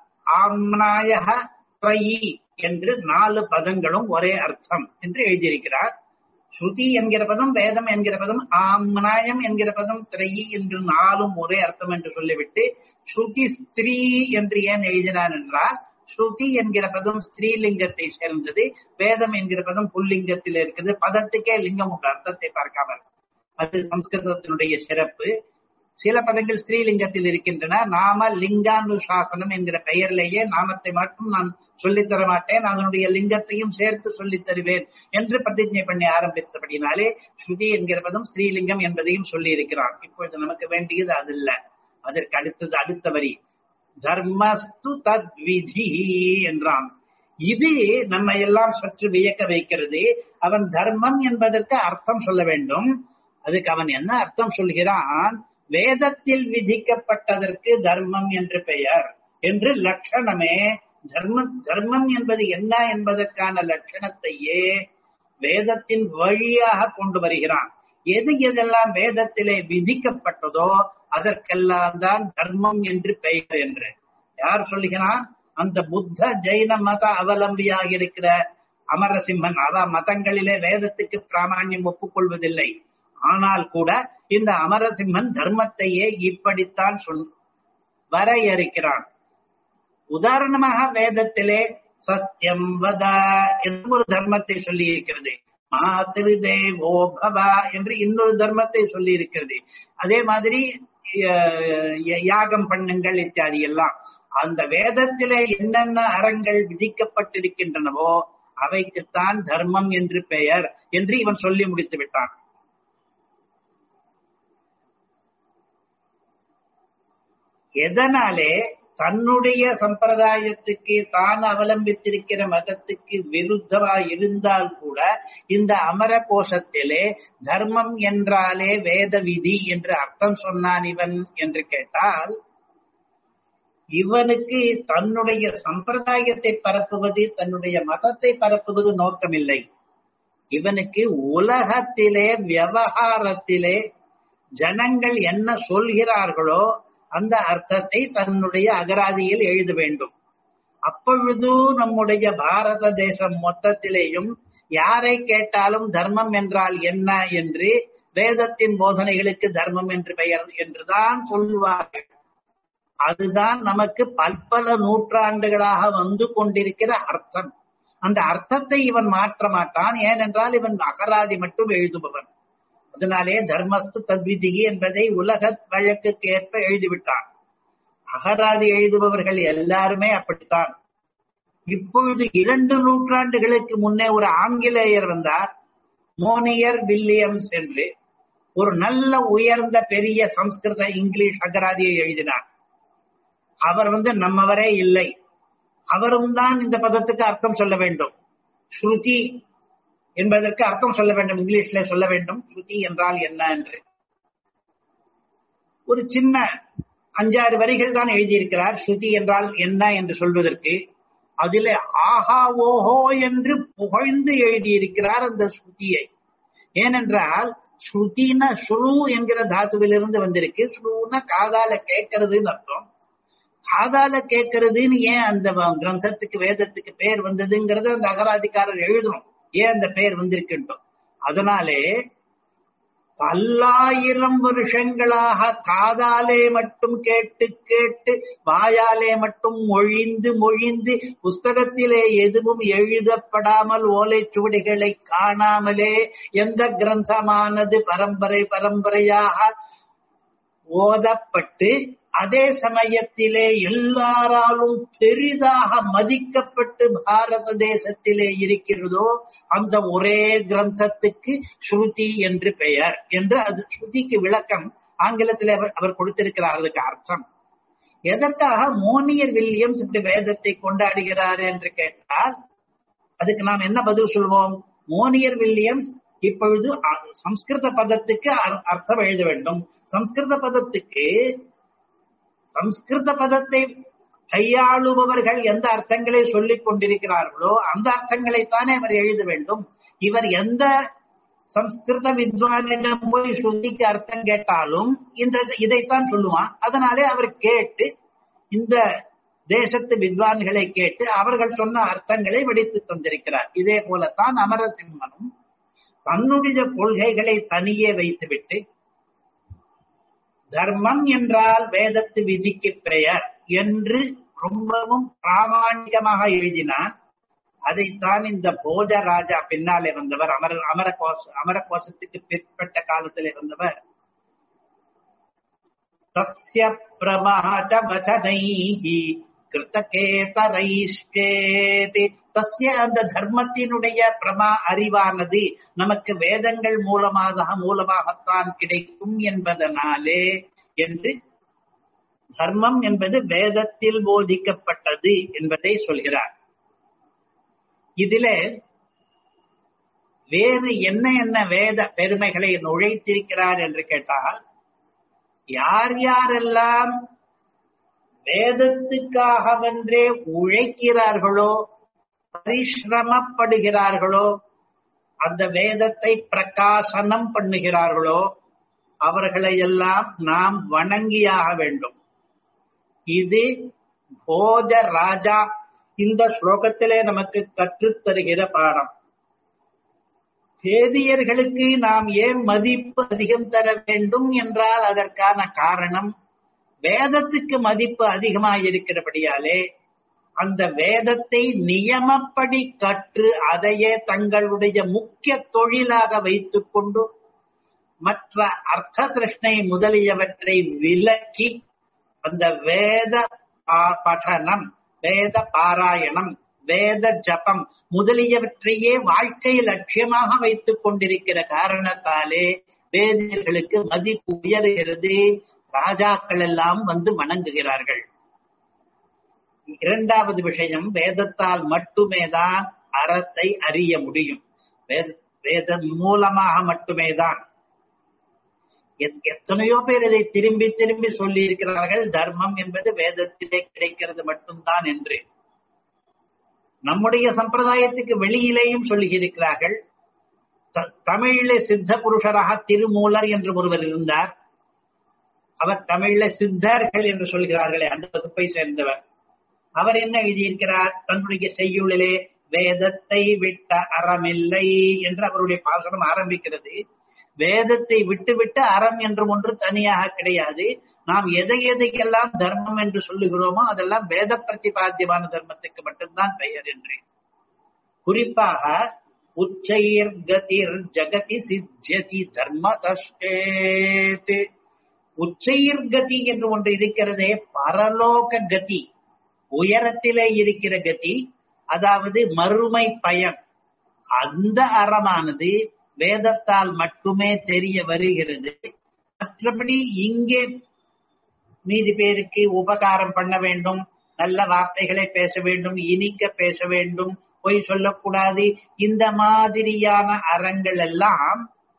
[SPEAKER 1] ஆம்னாய திரையி என்று நாலு பதங்களும் ஒரே அர்த்தம் என்று எழுதியிருக்கிறார் ஸ்ருதி என்கிற பதம் வேதம் என்கிற பதம் ஆம்னாயம் என்கிற பதம் திரையி என்று நாலும் ஒரே அர்த்தம் என்று சொல்லிவிட்டு ஸ்ருதி ஸ்திரீ என்று ஏன் எழுதினான் என்றால் ஸ்ருதி என்கிற பதம் ஸ்திரீலிங்கத்தை சேர்ந்தது வேதம் என்கிற பதம் புல்லிங்கத்தில் இருக்குது பதத்துக்கே லிங்கம் உண்டு அர்த்தத்தை பார்க்காமல் அது சம்ஸ்கிருதத்தினுடைய சிறப்பு சில பதங்கள் ஸ்திரீலிங்கத்தில் இருக்கின்றன நாம லிங்கானுசாசனம் என்கிற பெயரிலேயே நாமத்தை மட்டும் நான் சொல்லித்தர மாட்டேன் அதனுடைய லிங்கத்தையும் சேர்த்து சொல்லித் தருவேன் என்று பிரதிஜை பண்ணி ஆரம்பித்தபடினாலே ஸ்ருதி என்கிற பதம் ஸ்ரீலிங்கம் என்பதையும் சொல்லி இருக்கிறான் இப்பொழுது நமக்கு வேண்டியது அது இல்ல அதற்கு அடுத்தது அடுத்த வரி தர்மஸ்து தத் விதி என்றான் இது நம்ம எல்லாம் சற்று வியக்க வைக்கிறது அவன் தர்மம் என்பதற்கு அர்த்தம் சொல்ல வேண்டும் அதுக்கு அவன் என்ன அர்த்தம் சொல்கிறான் வேதத்தில் விதிக்கப்பட்டதற்கு தர்மம் என்று பெயர் என்று லட்சணமே தர்ம தர்மம் என்பது என்ன என்பதற்கான லட்சணத்தையே வேதத்தின் வழியாக கொண்டு வருகிறான் எது எதெல்லாம் வேதத்திலே விதிக்கப்பட்டதோ அதற்கெல்லாம் தான் தர்மம் என்று பெயர் என்று யார் சொல்லுகிறான் அந்த புத்த ஜெயின மத அவலம்பியாக இருக்கிற அமரசிம்மன் அதான் மதங்களிலே வேதத்துக்கு பிராமணியம் ஒப்புக்கொள்வதில்லை ஆனால் கூட இந்த அமரசிம்மன் தர்மத்தையே இப்படித்தான் சொல் வரையறுக்கிறான் உதாரணமாக வேதத்திலே சத்தியம் வத என்று ஒரு தர்மத்தை சொல்லி இருக்கிறது மாத்திரு தேவோ பவ என்று இன்னொரு தர்மத்தை சொல்லி இருக்கிறது அதே மாதிரி யாகம் பண்ணுங்கள் இத்தியாதி எல்லாம் அந்த வேதத்திலே என்னென்ன அறங்கள் விதிக்கப்பட்டிருக்கின்றனவோ அவைக்குத்தான் தர்மம் என்று பெயர் என்று இவன் சொல்லி முடித்து விட்டான் எதனாலே தன்னுடைய சம்பிரதாயத்துக்கு தான் அவலம்பித்திருக்கிற மதத்துக்கு விருத்தமா இருந்தால் கூட இந்த அமர கோஷத்திலே தர்மம் என்றாலே வேத விதி என்று அர்த்தம் சொன்னான் இவன் என்று கேட்டால் இவனுக்கு தன்னுடைய சம்பிரதாயத்தை பரப்புவது தன்னுடைய மதத்தை பரப்புவது நோக்கமில்லை இவனுக்கு உலகத்திலே விவகாரத்திலே ஜனங்கள் என்ன சொல்கிறார்களோ அந்த அர்த்தத்தை தன்னுடைய அகராதியில் எழுத வேண்டும் அப்பொழுது நம்முடைய பாரத தேசம் மொத்தத்திலேயும் யாரை கேட்டாலும் தர்மம் என்றால் என்ன என்று வேதத்தின் போதனைகளுக்கு தர்மம் என்று பெயர் என்றுதான் சொல்லுவார்கள் அதுதான் நமக்கு பல்பல நூற்றாண்டுகளாக வந்து கொண்டிருக்கிற அர்த்தம் அந்த அர்த்தத்தை இவன் மாற்ற மாட்டான் ஏனென்றால் இவன் அகராதி மட்டும் எழுதுபவன் அதனாலே தர்மஸ்து தத்விதிகி என்பதை உலக வழக்குக்கு ஏற்ப எழுதிவிட்டான் அகராதி எழுதுபவர்கள் எல்லாருமே அப்படித்தான் இப்பொழுது இரண்டு நூற்றாண்டுகளுக்கு முன்னே ஒரு ஆங்கிலேயர் வந்தார் மோனியர் வில்லியம்ஸ் என்று ஒரு நல்ல உயர்ந்த பெரிய சம்ஸ்கிருத இங்கிலீஷ் அகராதியை எழுதினார் அவர் வந்து நம்மவரே இல்லை அவரும் தான் இந்த பதத்துக்கு அர்த்தம் சொல்ல வேண்டும் ஸ்ருதி என்பதற்கு அர்த்தம் சொல்ல வேண்டும் இங்கிலீஷ்ல சொல்ல வேண்டும் ஸ்ருதி என்றால் என்ன என்று ஒரு சின்ன அஞ்சாறு வரிகள் தான் எழுதியிருக்கிறார் ஸ்ருதி என்றால் என்ன என்று சொல்வதற்கு அதிலே ஆஹா ஓஹோ என்று புகழ்ந்து எழுதியிருக்கிறார் அந்த ஸ்ருதியை ஏனென்றால் ஸ்ருதின ஸ்ரு என்கிற தாத்துவிலிருந்து வந்திருக்கு ஸ்ருன காதால கேட்கறதுன்னு அர்த்தம் காதால கேட்கறதுன்னு ஏன் அந்த கிரந்தத்துக்கு வேதத்துக்கு பேர் வந்ததுங்கிறத அந்த அகராதிக்காரர் எழுதணும் ஏன் அந்த பெயர் வந்திருக்குன்ட்டோம் அதனாலே பல்லாயிரம் வருஷங்களாக காதாலே மட்டும் கேட்டு கேட்டு வாயாலே மட்டும் மொழிந்து மொழிந்து புஸ்தகத்திலே எதுவும் எழுதப்படாமல் ஓலைச்சுவடிகளை காணாமலே எந்த கிரந்தமானது பரம்பரை பரம்பரையாக ஓதப்பட்டு அதே சமயத்திலே எல்லாராலும் பெரிதாக மதிக்கப்பட்டு பாரத தேசத்திலே இருக்கிறதோ அந்த ஒரே கிரந்தத்துக்கு ஸ்ருதி என்று பெயர் என்று அது ஸ்ருதிக்கு விளக்கம் ஆங்கிலத்தில் அவர் அவர் கொடுத்திருக்கிறார் அதுக்கு அர்த்தம் எதற்காக மோனியர் வில்லியம்ஸ் இப்படி வேதத்தை கொண்டாடுகிறார் என்று கேட்டால் அதுக்கு நாம் என்ன பதில் சொல்வோம் மோனியர் வில்லியம்ஸ் இப்பொழுது சம்ஸ்கிருத பதத்துக்கு அர்த்தம் எழுத வேண்டும் சம்ஸ்கிருத பதத்துக்கு சம்ஸ்கிருத பதத்தை கையாளுபவர்கள் எந்த அர்த்தங்களை சொல்லிக் கொண்டிருக்கிறார்களோ அந்த அர்த்தங்களைத்தானே அவர் எழுத வேண்டும் இவர் எந்த சம்ஸ்கிருத வித்வானிடம் போய் ஸ்ருதிக்கு அர்த்தம் கேட்டாலும் இந்த இதைத்தான் சொல்லுவான் அதனாலே அவர் கேட்டு இந்த தேசத்து வித்வான்களை கேட்டு அவர்கள் சொன்ன அர்த்தங்களை வெடித்து தந்திருக்கிறார் இதே போலத்தான் அமரசிம்மனும் தன்னுடைய கொள்கைகளை தனியே வைத்துவிட்டு தர்மம் என்றால் வேதத்து விதிக்கு பெயர் என்று ரொம்பவும் பிராமாணிகமாக எழுதினார் அதைத்தான் இந்த போஜ ராஜா பின்னாலே வந்தவர் அமர அமர கோஷ அமர கோஷத்துக்கு பிற்பட்ட காலத்தில் இருந்தவர் தஸ்ய பிரமாச்ச வச்சனைஹி கிருத்தகேதரைஷ்டேதி தஸ்ய அந்த தர்மத்தினுடைய பிரமா அறிவானது நமக்கு வேதங்கள் மூலமாக மூலமாகத்தான் கிடைக்கும் என்பதனாலே என்று தர்மம் என்பது வேதத்தில் போதிக்கப்பட்டது என்பதை சொல்கிறார் இதில வேறு என்ன என்ன வேத பெருமைகளை நுழைத்திருக்கிறார் என்று கேட்டால் யார் யாரெல்லாம் வேதத்துக்காகவென்றே உழைக்கிறார்களோ பரிசிரமப்படுகிறார்களோ அந்த வேதத்தை பிரகாசனம் பண்ணுகிறார்களோ அவர்களை எல்லாம் நாம் வணங்கியாக வேண்டும் இது போஜ ராஜா இந்த ஸ்லோகத்திலே நமக்கு கற்றுத் தருகிற பாடம் வேதியர்களுக்கு நாம் ஏன் மதிப்பு அதிகம் தர வேண்டும் என்றால் அதற்கான காரணம் வேதத்துக்கு மதிப்பு அதிகமாக இருக்கிறபடியாலே அந்த வேதத்தை நியமப்படி கற்று அதையே தங்களுடைய முக்கிய தொழிலாக வைத்துக் கொண்டு மற்ற அர்த்த திருஷ்ணை முதலியவற்றை விலக்கி அந்த வேத பఠனம் வேத பாராயணம் வேத ஜபம் முதலியவற்றையே வாழ்க்கை லட்சியமாக வைத்துக் கொண்டிருக்கிற காரணத்தாலே வேதியர்களுக்கு மதிப்பு உயர்கிறது ராஜாக்கள் எல்லாம் வந்து வணங்குகிறார்கள் இரண்டாவது விஷயம் வேதத்தால் மட்டுமே தான் அறத்தை அறிய முடியும் வேதம் மூலமாக மட்டுமே தான் எத்தனையோ பேர் இதை திரும்பி திரும்பி சொல்லி இருக்கிறார்கள் தர்மம் என்பது வேதத்திலே கிடைக்கிறது மட்டும்தான் என்று நம்முடைய சம்பிரதாயத்துக்கு வெளியிலேயும் சொல்லியிருக்கிறார்கள் தமிழிலே சித்த புருஷராக திருமூலர் என்று ஒருவர் இருந்தார் அவர் தமிழ்ல சித்தர்கள் என்று சொல்கிறார்களே அந்த வகுப்பை சேர்ந்தவர் அவர் என்ன எழுதியிருக்கிறார் தன்னுடைய செய்யுளிலே வேதத்தை விட்ட அறமில்லை என்று அவருடைய பாசனம் ஆரம்பிக்கிறது வேதத்தை விட்டுவிட்டு அறம் என்று ஒன்று தனியாக கிடையாது நாம் எதை எதையெல்லாம் தர்மம் என்று சொல்லுகிறோமோ அதெல்லாம் வேத பிரதிபாத்தியமான தர்மத்துக்கு மட்டும்தான் பெயர் என்று குறிப்பாக உச்சைர் கதிர் ஜகதி சித்தியதி தர்ம தஷ்டேத் உச்சைர் கதி என்று ஒன்று இருக்கிறதே பரலோக கதி உயரத்திலே இருக்கிற கதி அதாவது மறுமை பயன் அந்த அறமானது வேதத்தால் மட்டுமே தெரிய வருகிறது மற்றபடி இங்கே மீதி பேருக்கு உபகாரம் பண்ண வேண்டும் நல்ல வார்த்தைகளை பேச வேண்டும் இனிக்க பேச வேண்டும் பொய் சொல்லக்கூடாது இந்த மாதிரியான அறங்கள் எல்லாம்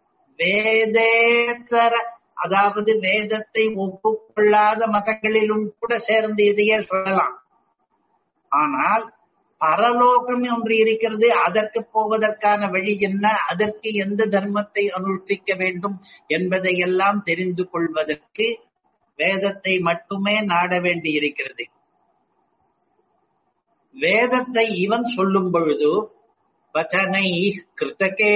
[SPEAKER 1] வேதேத்தர அதாவது வேதத்தை ஒப்புக்கொள்ளாத மதங்களிலும் கூட சேர்ந்து இதையே சொல்லலாம் ஆனால் பரலோகம் ஒன்று இருக்கிறது அதற்கு போவதற்கான வழி என்ன அதற்கு எந்த தர்மத்தை அனுஷ்டிக்க வேண்டும் என்பதை எல்லாம் தெரிந்து கொள்வதற்கு வேதத்தை மட்டுமே நாட வேண்டி இருக்கிறது வேதத்தை இவன் சொல்லும் பொழுது வச்சனை கிருத்தகே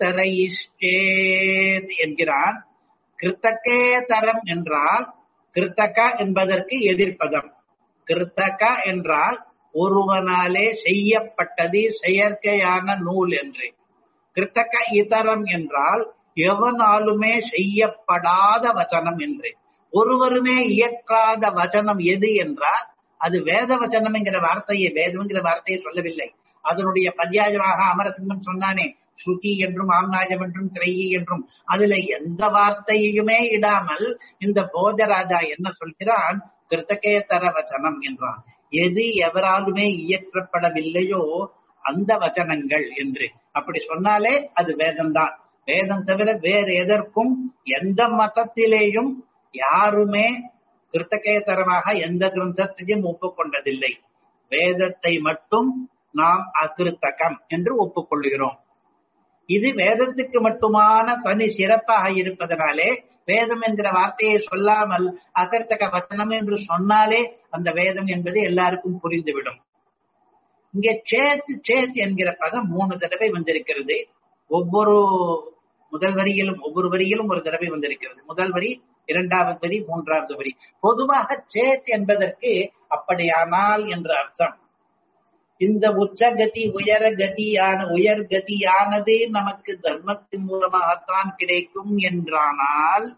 [SPEAKER 1] தரைஷ்டேத் என்கிறான் கிருத்தகே தரம் என்றால் கிருத்தக என்பதற்கு எதிர்ப்பதம் கிருத்தக என்றால் ஒருவனாலே செய்யப்பட்டது செயற்கையான நூல் என்று கிருத்தக இதரம் என்றால் எவனாலுமே செய்யப்படாத வச்சனம் என்று ஒருவருமே இயற்றாத வச்சனம் எது என்றால் அது வேத வச்சனம் என்கிற வார்த்தையை வேதம்ங்கிற வார்த்தையை சொல்லவில்லை அதனுடைய பர்யாயமாக அமரசிம்மன் சொன்னானே ஸ்ருதி என்றும் ஆம்நாஜம் என்றும் திரையி என்றும் அதுல எந்த வார்த்தையுமே இடாமல் இந்த போஜராஜா என்ன சொல்கிறான் கிருத்தகேதர வச்சனம் என்றான் எது எவராலுமே இயற்றப்படவில்லையோ அந்த வச்சனங்கள் என்று அப்படி சொன்னாலே அது வேதம்தான் வேதம் தவிர வேறு எதற்கும் எந்த மதத்திலேயும் யாருமே கிருத்தகேதரமாக எந்த கிரந்தத்தையும் ஒப்புக்கொண்டதில்லை வேதத்தை மட்டும் நாம் அகிருத்தகம் என்று ஒப்புக்கொள்கிறோம் இது வேதத்துக்கு மட்டுமான தனி சிறப்பாக இருப்பதனாலே வேதம் என்கிற வார்த்தையை சொல்லாமல் அகர்த்தக வசனம் என்று சொன்னாலே அந்த வேதம் என்பது எல்லாருக்கும் புரிந்துவிடும் இங்கே சேத் சேத் என்கிற பதம் மூணு தடவை வந்திருக்கிறது ஒவ்வொரு முதல் வரியிலும் ஒவ்வொரு வரியிலும் ஒரு தடவை வந்திருக்கிறது முதல் வரி இரண்டாவது வரி மூன்றாவது வரி பொதுவாக சேத் என்பதற்கு அப்படியானால் என்ற அர்த்தம் இந்த உச்சகதி உயர கதியான உயர் கதியானது நமக்கு தர்மத்தின் மூலமாகத்தான் கிடைக்கும் என்றானால்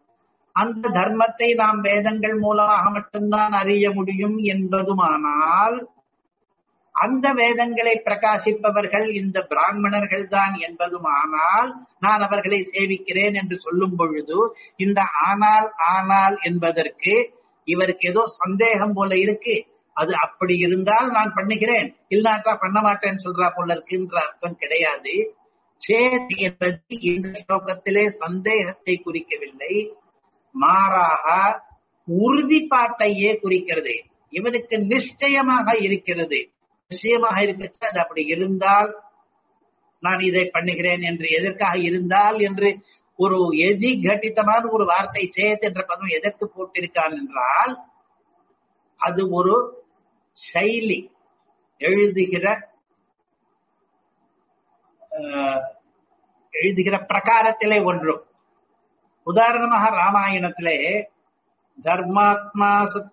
[SPEAKER 1] அந்த தர்மத்தை நாம் வேதங்கள் மூலமாக மட்டும்தான் அறிய முடியும் என்பதுமானால் அந்த வேதங்களை பிரகாசிப்பவர்கள் இந்த பிராமணர்கள் தான் என்பதுமானால் நான் அவர்களை சேவிக்கிறேன் என்று சொல்லும் பொழுது இந்த ஆனால் ஆனால் என்பதற்கு இவருக்கு ஏதோ சந்தேகம் போல இருக்கு அது அப்படி இருந்தால் நான் பண்ணுகிறேன் இல்லாட்டா பண்ண மாட்டேன்னு சொல்றா போல இருக்குன்ற அர்த்தம் கிடையாது சேத் என்பது இந்த ஸ்லோகத்திலே சந்தேகத்தை குறிக்கவில்லை மாறாக உறுதிப்பாட்டையே குறிக்கிறது இவனுக்கு நிச்சயமாக இருக்கிறது நிச்சயமாக இருக்கிறது அது அப்படி இருந்தால் நான் இதை பண்ணுகிறேன் என்று எதற்காக இருந்தால் என்று ஒரு எதி கட்டித்தமான ஒரு வார்த்தை சேத் என்ற பதம் எதற்கு போட்டிருக்கான் என்றால் அது ஒரு சைலி எழுதுகிற எழுதுகிற பிரகாரத்திலே ஒன்று உதாரணமாக ராமாயணத்திலே தர்மாத்மா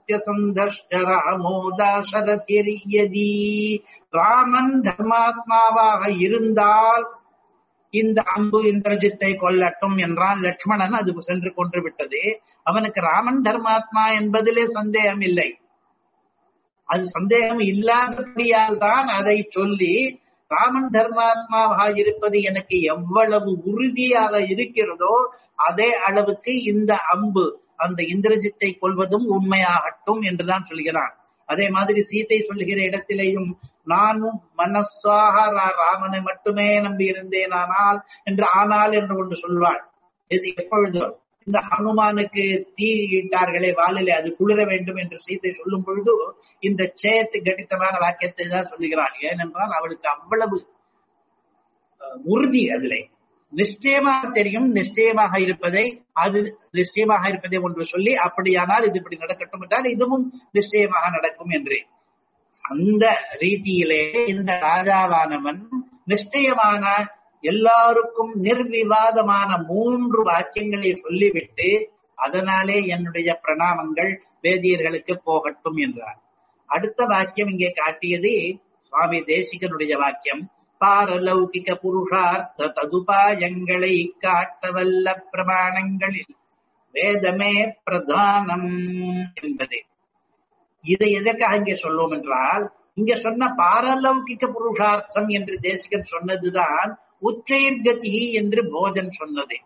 [SPEAKER 1] சத்தியசந்தராமோதாசரதி ராமன் தர்மாத்மாவாக இருந்தால் இந்த அம்பு இந்திரஜித்தை கொல்லட்டும் என்றால் லட்சுமணன் அது சென்று கொன்று விட்டது அவனுக்கு ராமன் தர்மாத்மா என்பதிலே சந்தேகம் இல்லை அது சந்தேகம் இல்லாதபடியால் தான் அதை சொல்லி ராமன் தர்மாத்மாவாக இருப்பது எனக்கு எவ்வளவு உறுதியாக இருக்கிறதோ அதே அளவுக்கு இந்த அம்பு அந்த இந்திரஜித்தை கொள்வதும் உண்மையாகட்டும் என்றுதான் சொல்கிறான் அதே மாதிரி சீத்தை சொல்லுகிற இடத்திலேயும் நானும் மனசாக ராமனை மட்டுமே நம்பி இருந்தேன் ஆனால் என்று ஆனால் என்று ஒன்று சொல்வாள் இது எப்பொழுதோ இந்த ஹனுமானுக்கு தீ இட்டார்களே வாலிலே அது குளிர வேண்டும் என்று சீத்தை சொல்லும் பொழுது இந்த சேத்து கடித்தமான வாக்கியத்தை தான் சொல்லுகிறாள் ஏனென்றால் அவளுக்கு அவ்வளவு உறுதி அதிலே நிச்சயமாக தெரியும் நிச்சயமாக இருப்பதை அது நிச்சயமாக இருப்பதை ஒன்று சொல்லி அப்படியானால் இது இப்படி நடக்கட்டும் என்றால் இதுவும் நிச்சயமாக நடக்கும் என்று அந்த ரீதியிலே இந்த ராஜாவானவன் நிச்சயமான எல்லாருக்கும் நிர்விவாதமான மூன்று வாக்கியங்களை சொல்லிவிட்டு அதனாலே என்னுடைய பிரணாமங்கள் வேதியர்களுக்கு போகட்டும் என்றார் அடுத்த வாக்கியம் இங்கே காட்டியது சுவாமி தேசிகனுடைய வாக்கியம் பாரலௌகிக புருஷார்த்த ததுபாயங்களை காட்டவல்ல பிரமாணங்களில் வேதமே பிரதானம் என்பது இதை எதற்காக இங்கே சொல்லுவோம் என்றால் இங்க சொன்ன பாரலௌகிக புருஷார்த்தம் என்று தேசிகன் சொன்னதுதான் உச்சைர்கதி என்று போஜன் சொன்னது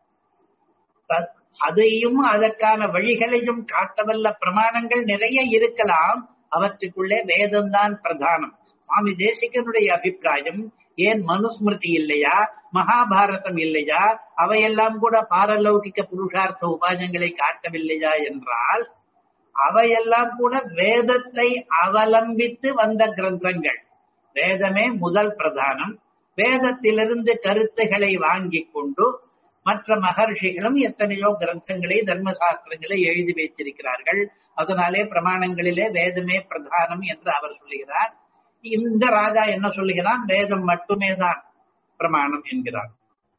[SPEAKER 1] அதையும் அதற்கான வழிகளையும் காட்டவல்ல பிரமாணங்கள் நிறைய இருக்கலாம் அவற்றுக்குள்ளே வேதம்தான் பிரதானம் சுவாமி தேசிகனுடைய அபிப்பிராயம் ஏன் மனுஸ்மிருதி இல்லையா மகாபாரதம் இல்லையா அவையெல்லாம் கூட பாரலௌகிக்க புருஷார்த்த உபாயங்களை காட்டவில்லையா என்றால் அவையெல்லாம் கூட வேதத்தை அவலம்பித்து வந்த கிரந்தங்கள் வேதமே முதல் பிரதானம் வேதத்திலிருந்து கருத்துக்களை வாங்கி கொண்டு மற்ற மகர்ஷிகளும் எத்தனையோ கிரந்தங்களை தர்மசாஸ்திரங்களை எழுதி வைத்திருக்கிறார்கள் அதனாலே பிரமாணங்களிலே வேதமே பிரதானம் என்று அவர் சொல்லுகிறார் இந்த ராஜா என்ன சொல்லுகிறான் வேதம் மட்டுமே தான் பிரமாணம் என்கிறார்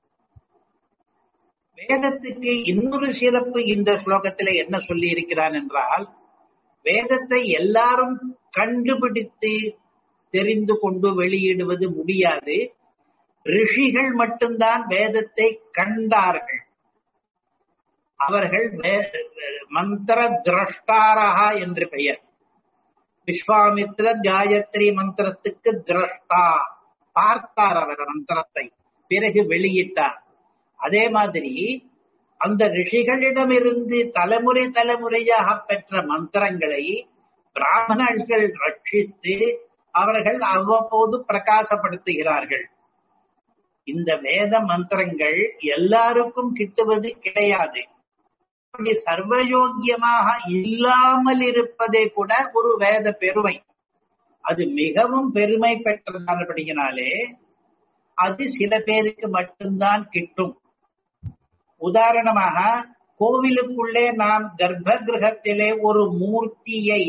[SPEAKER 1] வேதத்துக்கு இன்னொரு சிறப்பு இந்த ஸ்லோகத்திலே என்ன சொல்லி இருக்கிறான் என்றால் வேதத்தை எல்லாரும் கண்டுபிடித்து தெரிந்து கொண்டு வெளியிடுவது முடியாது ரிஷிகள் மட்டும்தான் வேதத்தை கண்டார்கள் அவர்கள் மந்திர திரஷ்டாரா என்று பெயர் விஸ்வாமித்ர காயத்ரி மந்திரத்துக்கு திரஷ்டா பார்த்தார் அவர் மந்திரத்தை பிறகு வெளியிட்டார் அதே மாதிரி அந்த ரிஷிகளிடமிருந்து தலைமுறை தலைமுறையாக பெற்ற மந்திரங்களை பிராமணர்கள் ரட்சித்து அவர்கள் அவ்வப்போது பிரகாசப்படுத்துகிறார்கள் இந்த வேத மந்திரங்கள் எல்லாருக்கும் கிட்டுவது கிடையாது அப்படி சர்வயோக்கியமாக இல்லாமல் இருப்பதே கூட ஒரு வேத பெருமை அது மிகவும் பெருமை பெற்றதானபடியினாலே அது சில பேருக்கு மட்டும்தான் கிட்டும் உதாரணமாக கோவிலுக்குள்ளே நாம் கர்ப்ப கிரகத்திலே ஒரு மூர்த்தியை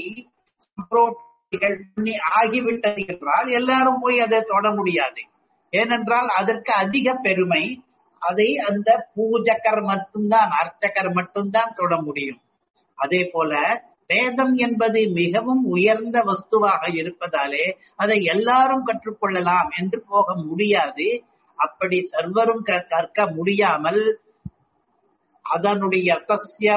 [SPEAKER 1] பண்ணி ஆகிவிட்டது என்றால் எல்லாரும் போய் அதை தொட முடியாது ஏனென்றால் அதற்கு அதிக பெருமை அதை அந்த பூஜக்கர் மட்டும்தான் அர்ச்சகர் மட்டும்தான் தொட முடியும் அதே போல வேதம் என்பது மிகவும் உயர்ந்த வஸ்துவாக இருப்பதாலே அதை எல்லாரும் கற்றுக்கொள்ளலாம் என்று போக முடியாது அப்படி சர்வரும் கற்க முடியாமல் அதனுடைய தஸ்ய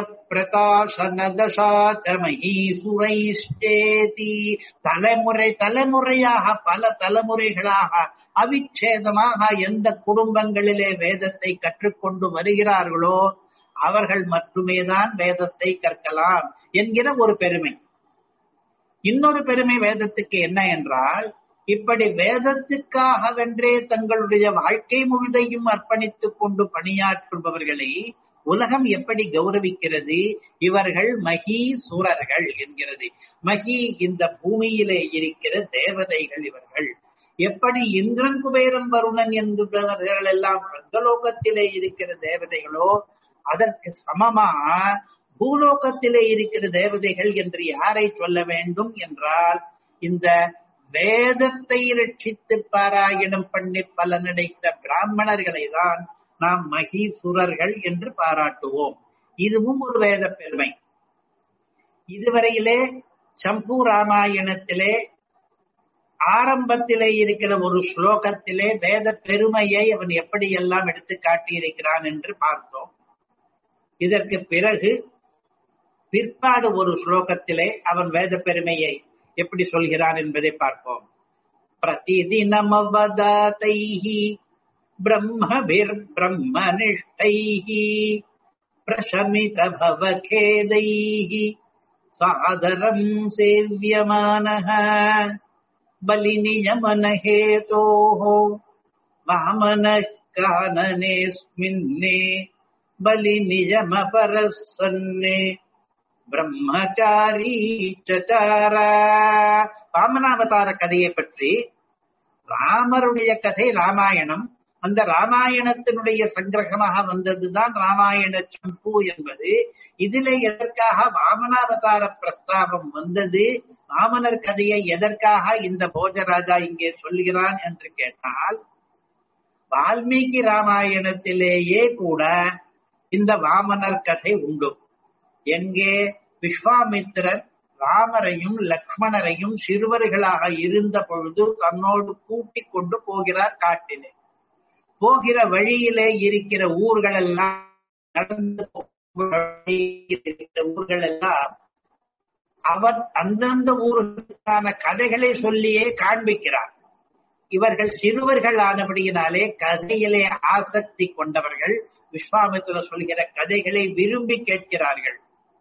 [SPEAKER 1] பிரகாசனதசாச்சமஹீசுரைஷ்டேதி தலைமுறை தலைமுறையாக பல தலைமுறைகளாக அவிச்சேதமாக எந்த குடும்பங்களிலே வேதத்தை கற்றுக்கொண்டு வருகிறார்களோ அவர்கள் மட்டுமே தான் வேதத்தை கற்கலாம் என்கிற ஒரு பெருமை இன்னொரு பெருமை வேதத்துக்கு என்ன என்றால் இப்படி வேதத்துக்காக வென்றே தங்களுடைய வாழ்க்கை முழுதையும் அர்ப்பணித்துக் கொண்டு பணியாற்றுபவர்களை உலகம் எப்படி கௌரவிக்கிறது இவர்கள் மகீசுரர்கள் என்கிறது மகி இந்த பூமியிலே இருக்கிற தேவதைகள் இவர்கள் எப்படி இந்திரன் குபேரன் வருணன் என்பவர்கள் எல்லாம் சொர்க்கலோகத்திலே இருக்கிற தேவதைகளோ அதற்கு சமமா பூலோகத்திலே இருக்கிற தேவதைகள் என்று யாரை சொல்ல வேண்டும் என்றால் இந்த வேதத்தை ரட்சித்து பாராயணம் பண்ணி பலனடைகிற பிராமணர்களை தான் நாம் மகீசுரர்கள் என்று பாராட்டுவோம் இதுவும் ஒரு வேத பெருமை இதுவரையிலே சம்பு ராமாயணத்திலே ஆரம்பத்திலே இருக்கிற ஒரு ஸ்லோகத்திலே வேத பெருமையை அவன் எப்படி எல்லாம் எடுத்து காட்டியிருக்கிறான் என்று பார்த்தோம் இதற்கு பிறகு பிற்பாடு ஒரு ஸ்லோகத்திலே அவன் வேத பெருமையை எப்படி சொல்கிறான் என்பதை பார்ப்போம் பிரதிதினமவதாத்தைஹி ब्रह्मभिर्ब्रह्मनिष्ठैः प्रशमितभवखेदैः सादरम् सेव्यमानः बलिनियमनहेतोः वामनः काननेऽस्मिन्ने बलिनियमपरः सन्ने பிரம்மச்சாரி சச்சார வாமனாவதார கதையை பற்றி ராமருடைய கதை ராமாயணம் அந்த ராமாயணத்தினுடைய சங்கிரகமாக வந்ததுதான் ராமாயண சம்பு என்பது இதிலே எதற்காக வாமனாவதார பிரஸ்தாபம் வந்தது வாமனர் கதையை எதற்காக இந்த போஜராஜா இங்கே சொல்கிறான் என்று கேட்டால் வால்மீகி ராமாயணத்திலேயே கூட இந்த வாமனர் கதை உண்டு எங்கே விஸ்வாமித்திரர் ராமரையும் லக்ஷ்மணரையும் சிறுவர்களாக இருந்த பொழுது தன்னோடு கூட்டிக் கொண்டு போகிறார் காட்டிலே போகிற வழியிலே இருக்கிற ஊர்கள் எல்லாம் நடந்து இருக்கிற ஊர்கள் எல்லாம் அவர் அந்தந்த ஊருக்கான கதைகளை சொல்லியே காண்பிக்கிறார் இவர்கள் சிறுவர்கள் ஆனபடியினாலே கதையிலே ஆசக்தி கொண்டவர்கள் விஸ்வாமித்திர சொல்கிற கதைகளை விரும்பி கேட்கிறார்கள்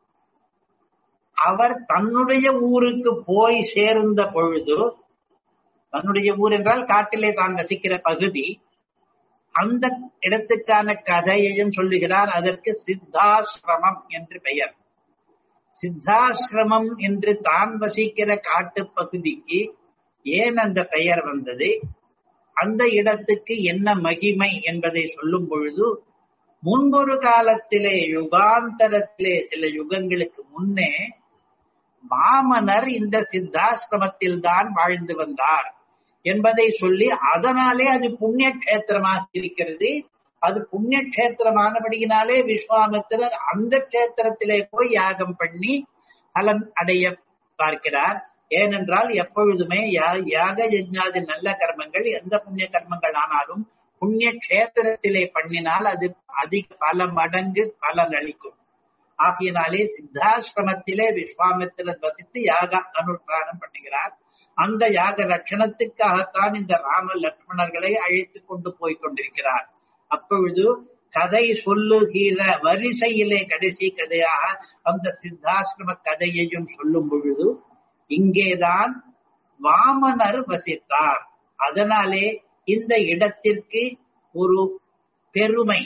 [SPEAKER 1] அவர் தன்னுடைய ஊருக்கு போய் சேர்ந்த பொழுது தன்னுடைய ஊர் என்றால் காட்டிலே தான் வசிக்கிற பகுதி அந்த இடத்துக்கான கதையையும் சொல்லுகிறார் அதற்கு சித்தாசிரமம் என்று பெயர் சித்தாசிரமம் என்று தான் வசிக்கிற காட்டு பகுதிக்கு ஏன் அந்த பெயர் வந்தது அந்த இடத்துக்கு என்ன மகிமை என்பதை சொல்லும் பொழுது முன்பொரு காலத்திலே யுகாந்தரத்திலே சில யுகங்களுக்கு முன்னே வாமனர் இந்த சித்தாசிரமத்தில் தான் வாழ்ந்து வந்தார் என்பதை சொல்லி அதனாலே அது புண்ணிய கஷேத்திரமாக இருக்கிறது அது புண்ணிய கஷேத்திரமானபடியினாலே விஸ்வாமித்திரர் அந்த கஷேத்திரத்திலே போய் யாகம் பண்ணி பலன் அடைய பார்க்கிறார் ஏனென்றால் எப்பொழுதுமே யாக யஜ்ஞாதி நல்ல கர்மங்கள் எந்த புண்ணிய கர்மங்கள் ஆனாலும் புண்ணிய கஷேத்திரத்திலே பண்ணினால் அது அதிக பல மடங்கு பலன் அளிக்கும் ஆகையினாலே சித்தாசிரமத்திலே விஸ்வாமித்திரர் வசித்து யாக அனுஷ்டானம் பண்ணுகிறார் அந்த யாக லட்சணத்துக்காகத்தான் இந்த ராம லட்சுமணர்களை அழைத்து கொண்டு போய் கொண்டிருக்கிறார் அப்பொழுது கதை சொல்லுகிற வரிசையிலே கடைசி கதையாக அந்த சித்தாசிரம கதையையும் சொல்லும் பொழுது இங்கேதான் வாமனர் வசித்தார் அதனாலே இந்த இடத்திற்கு ஒரு பெருமை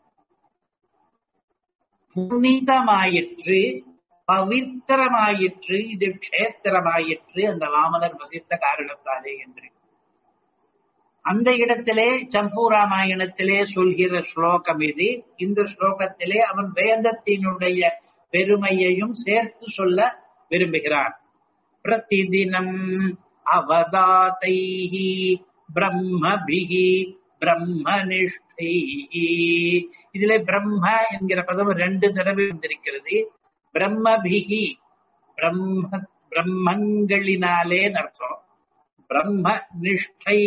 [SPEAKER 1] புனிதமாயிற்று பவித்திரமாயிற்று இது கஷேத்திரமாயிற்று அந்த வாமனர் வசித்த காரணத்தாலே என்று அந்த இடத்திலே சம்பூராமாயணத்திலே சொல்கிற ஸ்லோகம் இது இந்த ஸ்லோகத்திலே அவன் வேதத்தினுடைய பெருமையையும் சேர்த்து சொல்ல விரும்புகிறான் பிரதிதினம் அவதாத்தைஹி பிரம்மபிகி பிரம்மனிஷ்டை இதுல பிரம்ம என்கிற பதம் ரெண்டு தடவை வந்திருக்கிறது பிரம்மபிகி பிரம்ம பிரம்மங்களினாலே அர்த்தம் பிரம்ம நிஷ்டை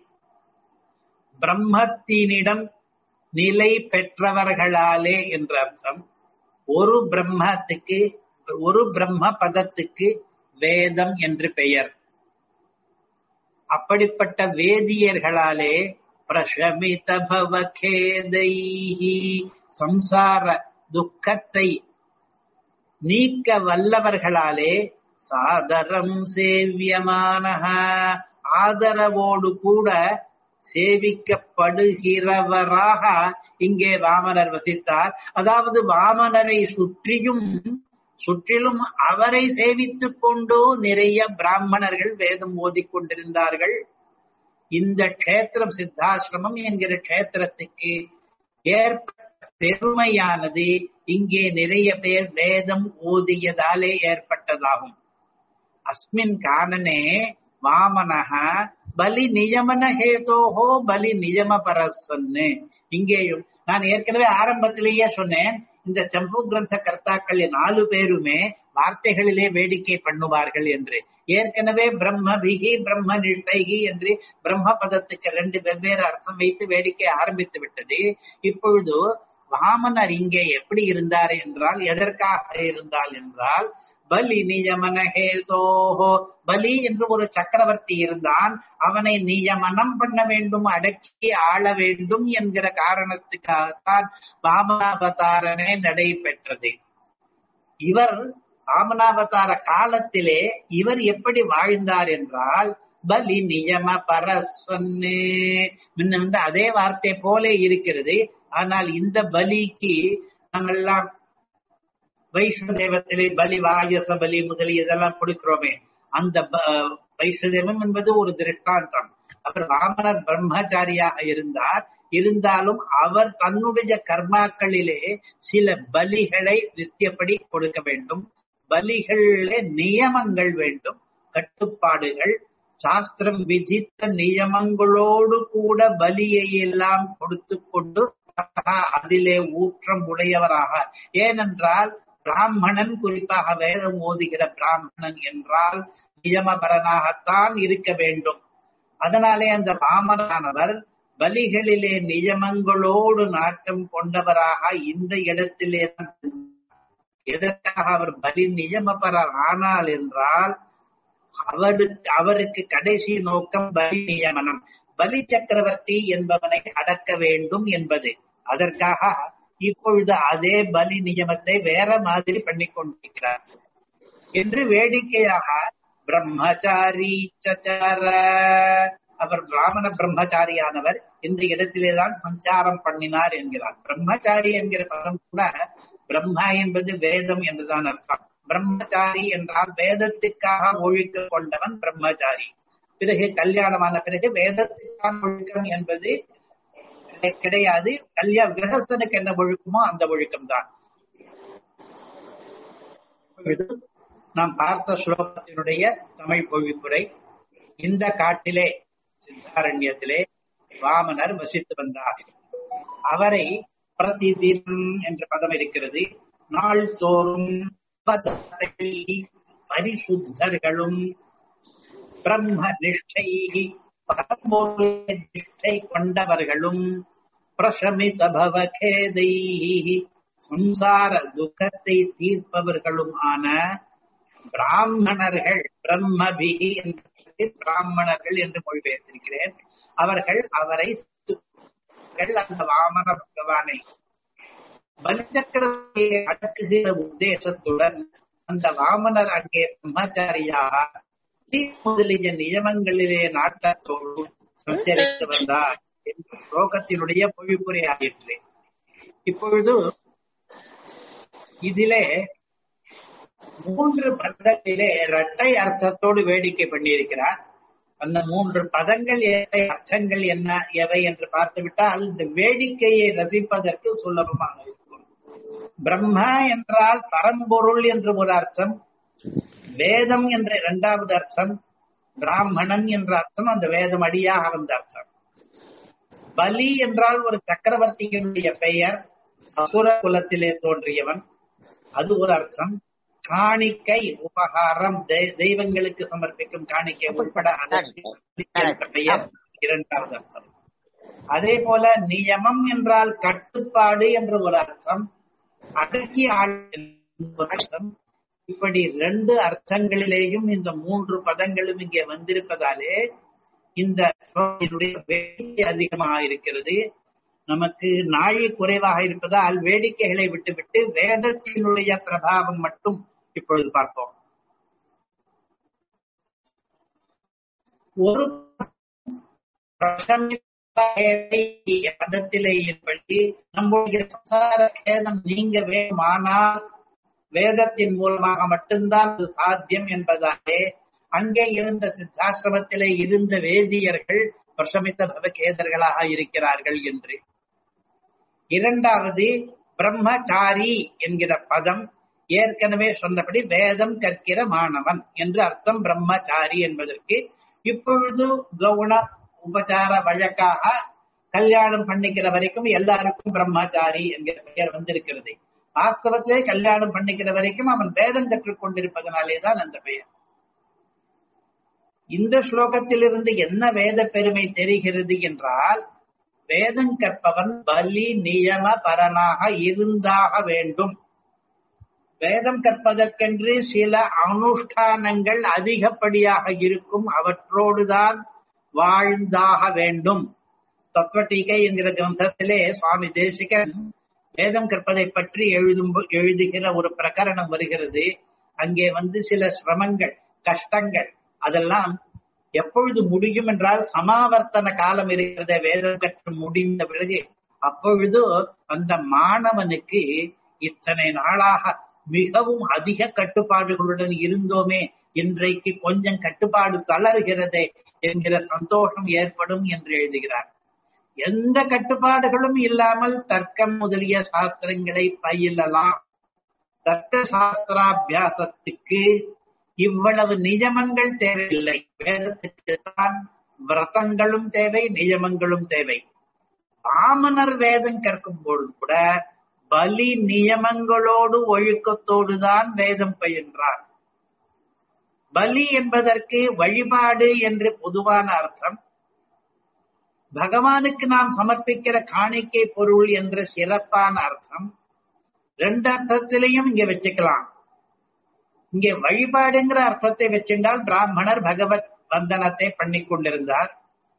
[SPEAKER 1] பிரம்மத்தினிடம் நிலை பெற்றவர்களாலே என்ற அர்த்தம் ஒரு பிரம்மத்துக்கு ஒரு பிரம்ம பதத்துக்கு வேதம் என்று பெயர் அப்படிப்பட்ட வேதியர்களாலே பிரஷமித பவகேதைஹி சம்சார துக்கத்தை நீக்க வல்லவர்களாலே சாதரம் சேவியமான ஆதரவோடு கூட சேவிக்கப்படுகிறவராக இங்கே வாமனர் வசித்தார் அதாவது வாமனரை சுற்றியும் சுற்றிலும் அவரை சேவித்துக் கொண்டு நிறைய பிராமணர்கள் வேதம் ஓதிக்கொண்டிருந்தார்கள் இந்த கஷேத்திரம் சித்தாசிரமம் என்கிற கஷேத்திரத்துக்கு ஏற்பட்ட பெருமையானது இங்கே நிறைய பேர் வேதம் ஓதியதாலே ஏற்பட்டதாகும் அஸ்மின் காரணனே வாமனக பலி நியமன ஹேதோஹோ பலி நியம பரசன்னு இங்கேயும் நான் ஏற்கனவே ஆரம்பத்திலேயே சொன்னேன் இந்த சம்பு கிரந்த கர்த்தாக்கள் நாலு பேருமே வார்த்தைகளிலே வேடிக்கை பண்ணுவார்கள் என்று ஏற்கனவே பிரம்ம பிகி பிரம்ம நிஷ்டைகி என்று பிரம்ம பதத்துக்கு ரெண்டு வெவ்வேறு அர்த்தம் வைத்து வேடிக்கை ஆரம்பித்து விட்டது இப்பொழுது வாமனர் இங்கே எப்படி இருந்தார் என்றால் எதற்காக இருந்தால் என்றால் பலி நியமன ஹேதோஹோ பலி என்று ஒரு சக்கரவர்த்தி இருந்தான் அவனை நியமனம் பண்ண வேண்டும் அடக்கி ஆள வேண்டும் என்கிற காரணத்துக்காகத்தான் வாமனாவதாரனே நடைபெற்றது இவர் வாமனாவதார காலத்திலே இவர் எப்படி வாழ்ந்தார் என்றால் பலி நியம பரஸ்வன்னு முன்ன வந்து அதே வார்த்தை போல இருக்கிறது ஆனால் இந்த பலிக்கு நாங்கெல்லாம் வைஷ்ணதேவத்திலே பலி வாயச பலி முதலியதெல்லாம் கொடுக்கிறோமே அந்த வைஷ்ணதேவம் என்பது ஒரு திருஷ்டாந்தம் அவர் வாமனர் பிரம்மச்சாரியாக இருந்தார் இருந்தாலும் அவர் தன்னுடைய கர்மாக்களிலே சில பலிகளை நித்தியப்படி கொடுக்க வேண்டும் பலிகளிலே நியமங்கள் வேண்டும் கட்டுப்பாடுகள் சாஸ்திரம் விதித்த நியமங்களோடு கூட பலியை எல்லாம் கொடுத்து கொண்டு அதிலே ஊற்றம் உடையவராக ஏனென்றால் பிராமணன் குறிப்பாக வேதம் ஓதுகிற பிராமணன் என்றால் நியமபரனாகத்தான் இருக்க வேண்டும் அதனாலே அந்த ராமனானவர் பலிகளிலே நியமங்களோடு நாட்டம் கொண்டவராக இந்த இடத்திலே எதற்காக அவர் பலி நியமபரர் ஆனால் என்றால் அவருக்கு அவருக்கு கடைசி நோக்கம் பலி நியமனம் பலி சக்கரவர்த்தி என்பவனை அடக்க வேண்டும் என்பது அதற்காக இப்பொழுது அதே பலி நியமத்தை வேற மாதிரி பண்ணி கொண்டிருக்கிறார் என்று வேடிக்கையாக பிரம்மச்சாரி சச்சார அவர் பிராமண பிரம்மச்சாரியானவர் இந்த இடத்திலேதான் சஞ்சாரம் பண்ணினார் என்கிறார் பிரம்மச்சாரி என்கிற பதம் கூட பிரம்மா என்பது வேதம் என்றுதான் அர்த்தம் பிரம்மச்சாரி என்றால் வேதத்துக்காக ஒழிக்க கொண்டவன் பிரம்மச்சாரி பிறகு கல்யாணமான பிறகு வேதத்துக்கான ஒழுக்கம் என்பது கிடையாது கல்யாண கிரகஸ்தனுக்கு என்ன ஒழுக்கமோ அந்த ஒழுக்கம் தான் நாம் பார்த்த ஸ்லோகத்தினுடைய தமிழ் பொழிப்புரை இந்த காட்டிலே சித்தாரண்யத்திலே வாமனர் வசித்து வந்தார் அவரை பிரதிதினம் என்ற பதம் இருக்கிறது நாள் தோறும் பரிசுத்தர்களும் பிரம்ம நிஷ்டை நிஷ்டை கொண்டவர்களும் பிரசமித பவகேதை சம்சார துக்கத்தை தீர்ப்பவர்களும் ஆன பிராமணர்கள் பிரம்மபிகி என்று பிராமணர்கள் என்று மொழிபெயர்த்திருக்கிறேன் அவர்கள் அவரை அந்த வாமன பகவானை பலிச்சக்கரவர்த்தியை அடக்குகிற உத்தேசத்துடன் அந்த வாமனர் அங்கே பிரம்மச்சாரியாக முதலிய நியமங்களிலே நாட்டத்தோடு சஞ்சரித்து வந்தார் என்ற ஸ்லோகத்தினுடைய பொழிப்புரை ஆயிற்று இப்பொழுது இதிலே மூன்று பதங்களிலே இரட்டை அர்த்தத்தோடு வேடிக்கை பண்ணியிருக்கிறார் அந்த மூன்று பதங்கள் எவை அர்த்தங்கள் என்ன எவை என்று பார்த்துவிட்டால் இந்த வேடிக்கையை ரசிப்பதற்கு சுலபமாக இருக்கும் பிரம்ம என்றால் பரம்பொருள் என்று ஒரு அர்த்தம் வேதம் என்ற இரண்டாவது அர்த்தம் பிராமணன் என்ற அர்த்தம் அந்த வேதம் அடியாக வந்த அர்த்தம் பலி என்றால் ஒரு சக்கரவர்த்தியினுடைய பெயர் அசுர குலத்திலே தோன்றியவன் அது ஒரு அர்த்தம் காணிக்கை உபகாரம் தெய்வங்களுக்கு சமர்ப்பிக்கும் காணிக்கை உட்பட அதற்கு பெயர் இரண்டாவது அர்த்தம் அதே போல நியமம் என்றால் கட்டுப்பாடு என்ற ஒரு அர்த்தம் அடக்கி ஆள் அர்த்தம் இப்படி ரெண்டு அர்த்தங்களிலேயும் இந்த மூன்று பதங்களும் இங்கே வந்திருப்பதாலே இந்த வேடிக்கை அதிகமாக இருக்கிறது நமக்கு நாழி குறைவாக இருப்பதால் வேடிக்கைகளை விட்டுவிட்டு வேதத்தினுடைய பிரபாவம் மட்டும் இப்பொழுது பார்ப்போம் ஒரு பதத்திலே ஏற்படுத்தி நம்முடைய சம்சார கேதம் நீங்க வேண்டுமானால் வேதத்தின் மூலமாக மட்டும்தான் அது சாத்தியம் என்பதாலே அங்கே இருந்த சித்தாசிரமத்திலே இருந்த வேதியர்கள் பிரசமித்த பவகேதர்களாக இருக்கிறார்கள் என்று இரண்டாவது பிரம்மச்சாரி என்கிற பதம் ஏற்கனவே சொன்னபடி வேதம் கற்கிற மாணவன் என்று அர்த்தம் பிரம்மச்சாரி என்பதற்கு இப்பொழுது கவுன உபச்சார வழக்காக கல்யாணம் பண்ணிக்கிற வரைக்கும் எல்லாருக்கும் பிரம்மச்சாரி என்கிற பெயர் வந்திருக்கிறது வாஸ்தவத்திலே கல்யாணம் பண்ணிக்கிற வரைக்கும் அவன் வேதம் கற்றுக் கொண்டிருப்பதனாலே தான் அந்த பெயர் இந்த ஸ்லோகத்திலிருந்து என்ன வேத பெருமை தெரிகிறது என்றால் வேதம் கற்பவன் பலி நியம பரனாக இருந்தாக வேண்டும் வேதம் கற்பதற்கென்று சில அனுஷ்டானங்கள் அதிகப்படியாக இருக்கும் அவற்றோடுதான் வாழ்ந்தாக வேண்டும் தத்துவட்டீகை என்கிற கிரந்தத்திலே சுவாமி தேசிகன் வேதம் கற்பதை பற்றி எழுதும் எழுதுகிற ஒரு பிரகரணம் வருகிறது அங்கே வந்து சில சிரமங்கள் கஷ்டங்கள் அதெல்லாம் எப்பொழுது முடியும் என்றால் சமாவர்த்தன காலம் இருக்கிறத வேதம் கற்று முடிந்த பிறகு அப்பொழுது அந்த மாணவனுக்கு இத்தனை நாளாக மிகவும் அதிக கட்டுப்பாடுகளுடன் இருந்தோமே இன்றைக்கு கொஞ்சம் கட்டுப்பாடு தளர்கிறதே என்கிற சந்தோஷம் ஏற்படும் என்று எழுதுகிறார் எந்த கட்டுப்பாடுகளும் இல்லாமல் தர்க்கம் முதலிய சாஸ்திரங்களை பயிலலாம் தர்க்க சாஸ்திராபியாசத்துக்கு இவ்வளவு நியமங்கள் தேவையில்லை வேதத்துக்கு தான் விரதங்களும் தேவை நியமங்களும் தேவை ராமனர் வேதம் கற்கும் பொழுது கூட பலி நியமங்களோடு ஒழுக்கத்தோடு தான் வேதம் பயின்றார் பலி என்பதற்கு வழிபாடு என்று பொதுவான அர்த்தம் பகவானுக்கு நாம் சமர்ப்பிக்கிற காணிக்கை பொருள் என்ற சிறப்பான அர்த்தம் ரெண்டு அர்த்தத்திலையும் இங்க வச்சுக்கலாம் இங்கே வழிபாடுங்கிற அர்த்தத்தை வச்சிருந்தால் பிராமணர் பகவத் வந்தனத்தை பண்ணி கொண்டிருந்தார்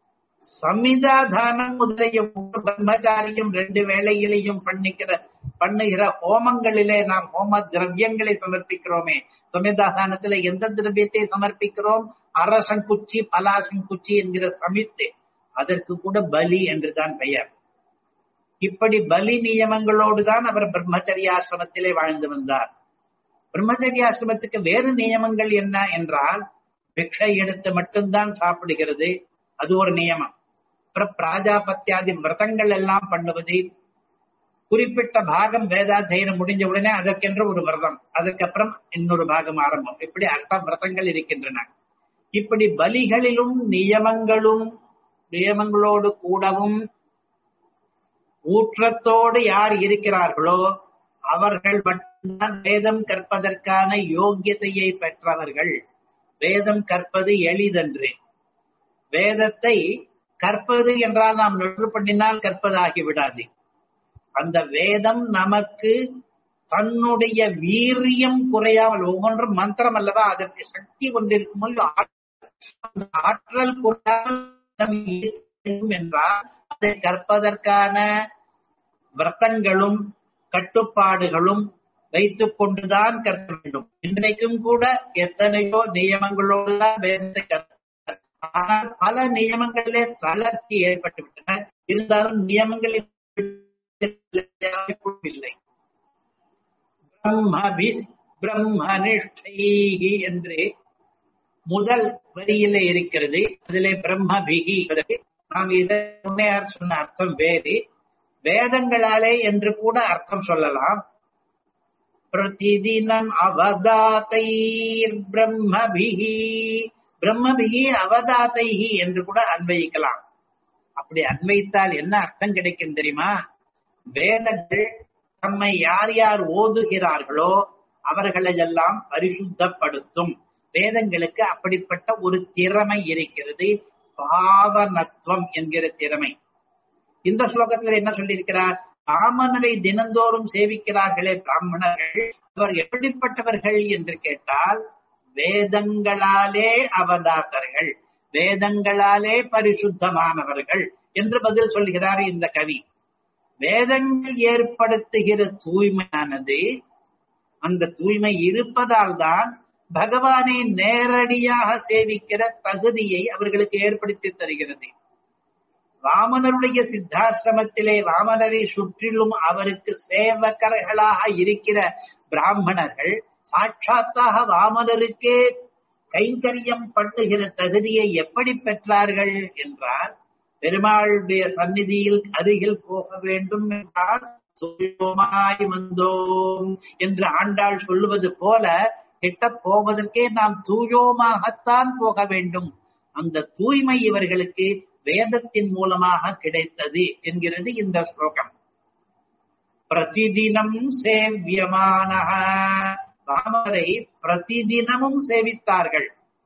[SPEAKER 1] சமிதாதானம் முதலிய பிரம்மச்சாரியும் ரெண்டு வேளையிலையும் பண்ணிக்கிற பண்ணுகிற ஹோமங்களிலே நாம் ஹோம திரவியங்களை சமர்ப்பிக்கிறோமே சமிதாதானத்துல எந்த திரவியத்தை சமர்ப்பிக்கிறோம் அரசங்குச்சி பலாசங்குச்சி என்கிற சமித்து அதற்கு கூட பலி என்றுதான் பெயர் இப்படி பலி நியமங்களோடு தான் அவர் பிரம்மச்சரியாசிரமத்திலே வாழ்ந்து வந்தார் பிரம்மச்சரியாசிரமத்துக்கு வேறு நியமங்கள் என்ன என்றால் பிக்ஷை எடுத்து மட்டும்தான் சாப்பிடுகிறது அது ஒரு நியமம் அப்புறம் பிராஜாபத்தியாதி விரதங்கள் எல்லாம் பண்ணுவது குறிப்பிட்ட பாகம் வேதாத்தியனம் முடிஞ்ச உடனே அதற்கென்று ஒரு விரதம் அதுக்கப்புறம் இன்னொரு பாகம் ஆரம்பம் இப்படி அர்த்த விரதங்கள் இருக்கின்றன இப்படி பலிகளிலும் நியமங்களும் நியமங்களோடு கூடவும் ஊற்றத்தோடு யார் இருக்கிறார்களோ அவர்கள் மட்டும்தான் வேதம் கற்பதற்கான யோக்கியதையை பெற்றவர்கள் வேதம் கற்பது எளிதன்று வேதத்தை கற்பது என்றால் நாம் நொற்று பண்ணினால் கற்பதாகி விடாது அந்த வேதம் நமக்கு தன்னுடைய வீரியம் குறையாமல் ஒவ்வொன்றும் மந்திரம் அல்லவா அதற்கு சக்தி கொண்டிருக்கும் அந்த ஆற்றல் குறையாமல் என்றால் அதை கற்பதற்கான விரதங்களும் கட்டுப்பாடுகளும் வைத்துக் கொண்டுதான் கற்க வேண்டும் இன்றைக்கும் கூட எத்தனையோ நியமங்களோடு தான் வேதத்தை கற்க ஆனால் பல நியமங்களிலே தளர்ச்சி ஏற்பட்டு விட்டன இருந்தாலும் நியமங்களில் இல்லை பிரம்மபி பிரம்மனிஷ்டைஹி என்று முதல் வரியில இருக்கிறது அதிலே பிரம்மபிகி நாம் இதை முன்னையார் சொன்ன அர்த்தம் வேறு வேதங்களாலே என்று கூட அர்த்தம் சொல்லலாம் பிரதிதினம் அவதாத்தைர் பிரம்மபிகி பிரம்மபிகி அவதாத்தைஹி என்று கூட அன்வயிக்கலாம் அப்படி அன்வைத்தால் என்ன அர்த்தம் கிடைக்கும் தெரியுமா வேதங்கள் தம்மை யார் யார் ஓதுகிறார்களோ அவர்களை எல்லாம் பரிசுத்தப்படுத்தும் வேதங்களுக்கு அப்படிப்பட்ட ஒரு திறமை இருக்கிறது பாவனத்துவம் என்கிற திறமை இந்த ஸ்லோகத்தில் என்ன சொல்லியிருக்கிறார் ராமனரை தினந்தோறும் சேவிக்கிறார்களே பிராமணர்கள் அவர் எப்படிப்பட்டவர்கள் என்று கேட்டால் வேதங்களாலே அவதாத்தர்கள் வேதங்களாலே பரிசுத்தமானவர்கள் என்று பதில் சொல்கிறார் இந்த கவி வேதங்கள் ஏற்படுத்துகிற தூய்மையானது அந்த தூய்மை இருப்பதால் தான் பகவானை நேரடியாக சேவிக்கிற தகுதியை அவர்களுக்கு ஏற்படுத்தி தருகிறது வாமனருடைய சித்தாசிரமத்திலே வாமனரை சுற்றிலும் அவருக்கு சேவகர்களாக இருக்கிற பிராமணர்கள் சாட்சாத்தாக வாமனருக்கே கைங்கரியம் பண்ணுகிற தகுதியை எப்படி பெற்றார்கள் என்றால் பெருமாளுடைய சந்நிதியில் அருகில் போக வேண்டும் என்றால் சுயமாய் வந்தோம் என்று ஆண்டாள் சொல்லுவது போல கிட்ட போவதற்கே நாம் தூயோமாகத்தான் போக வேண்டும் அந்த தூய்மை இவர்களுக்கு வேதத்தின் மூலமாக கிடைத்தது என்கிறது இந்த ஸ்லோகம் பிரதிதினம் சேவியமான ராமரை பிரதிதினமும் சேவித்தார்கள்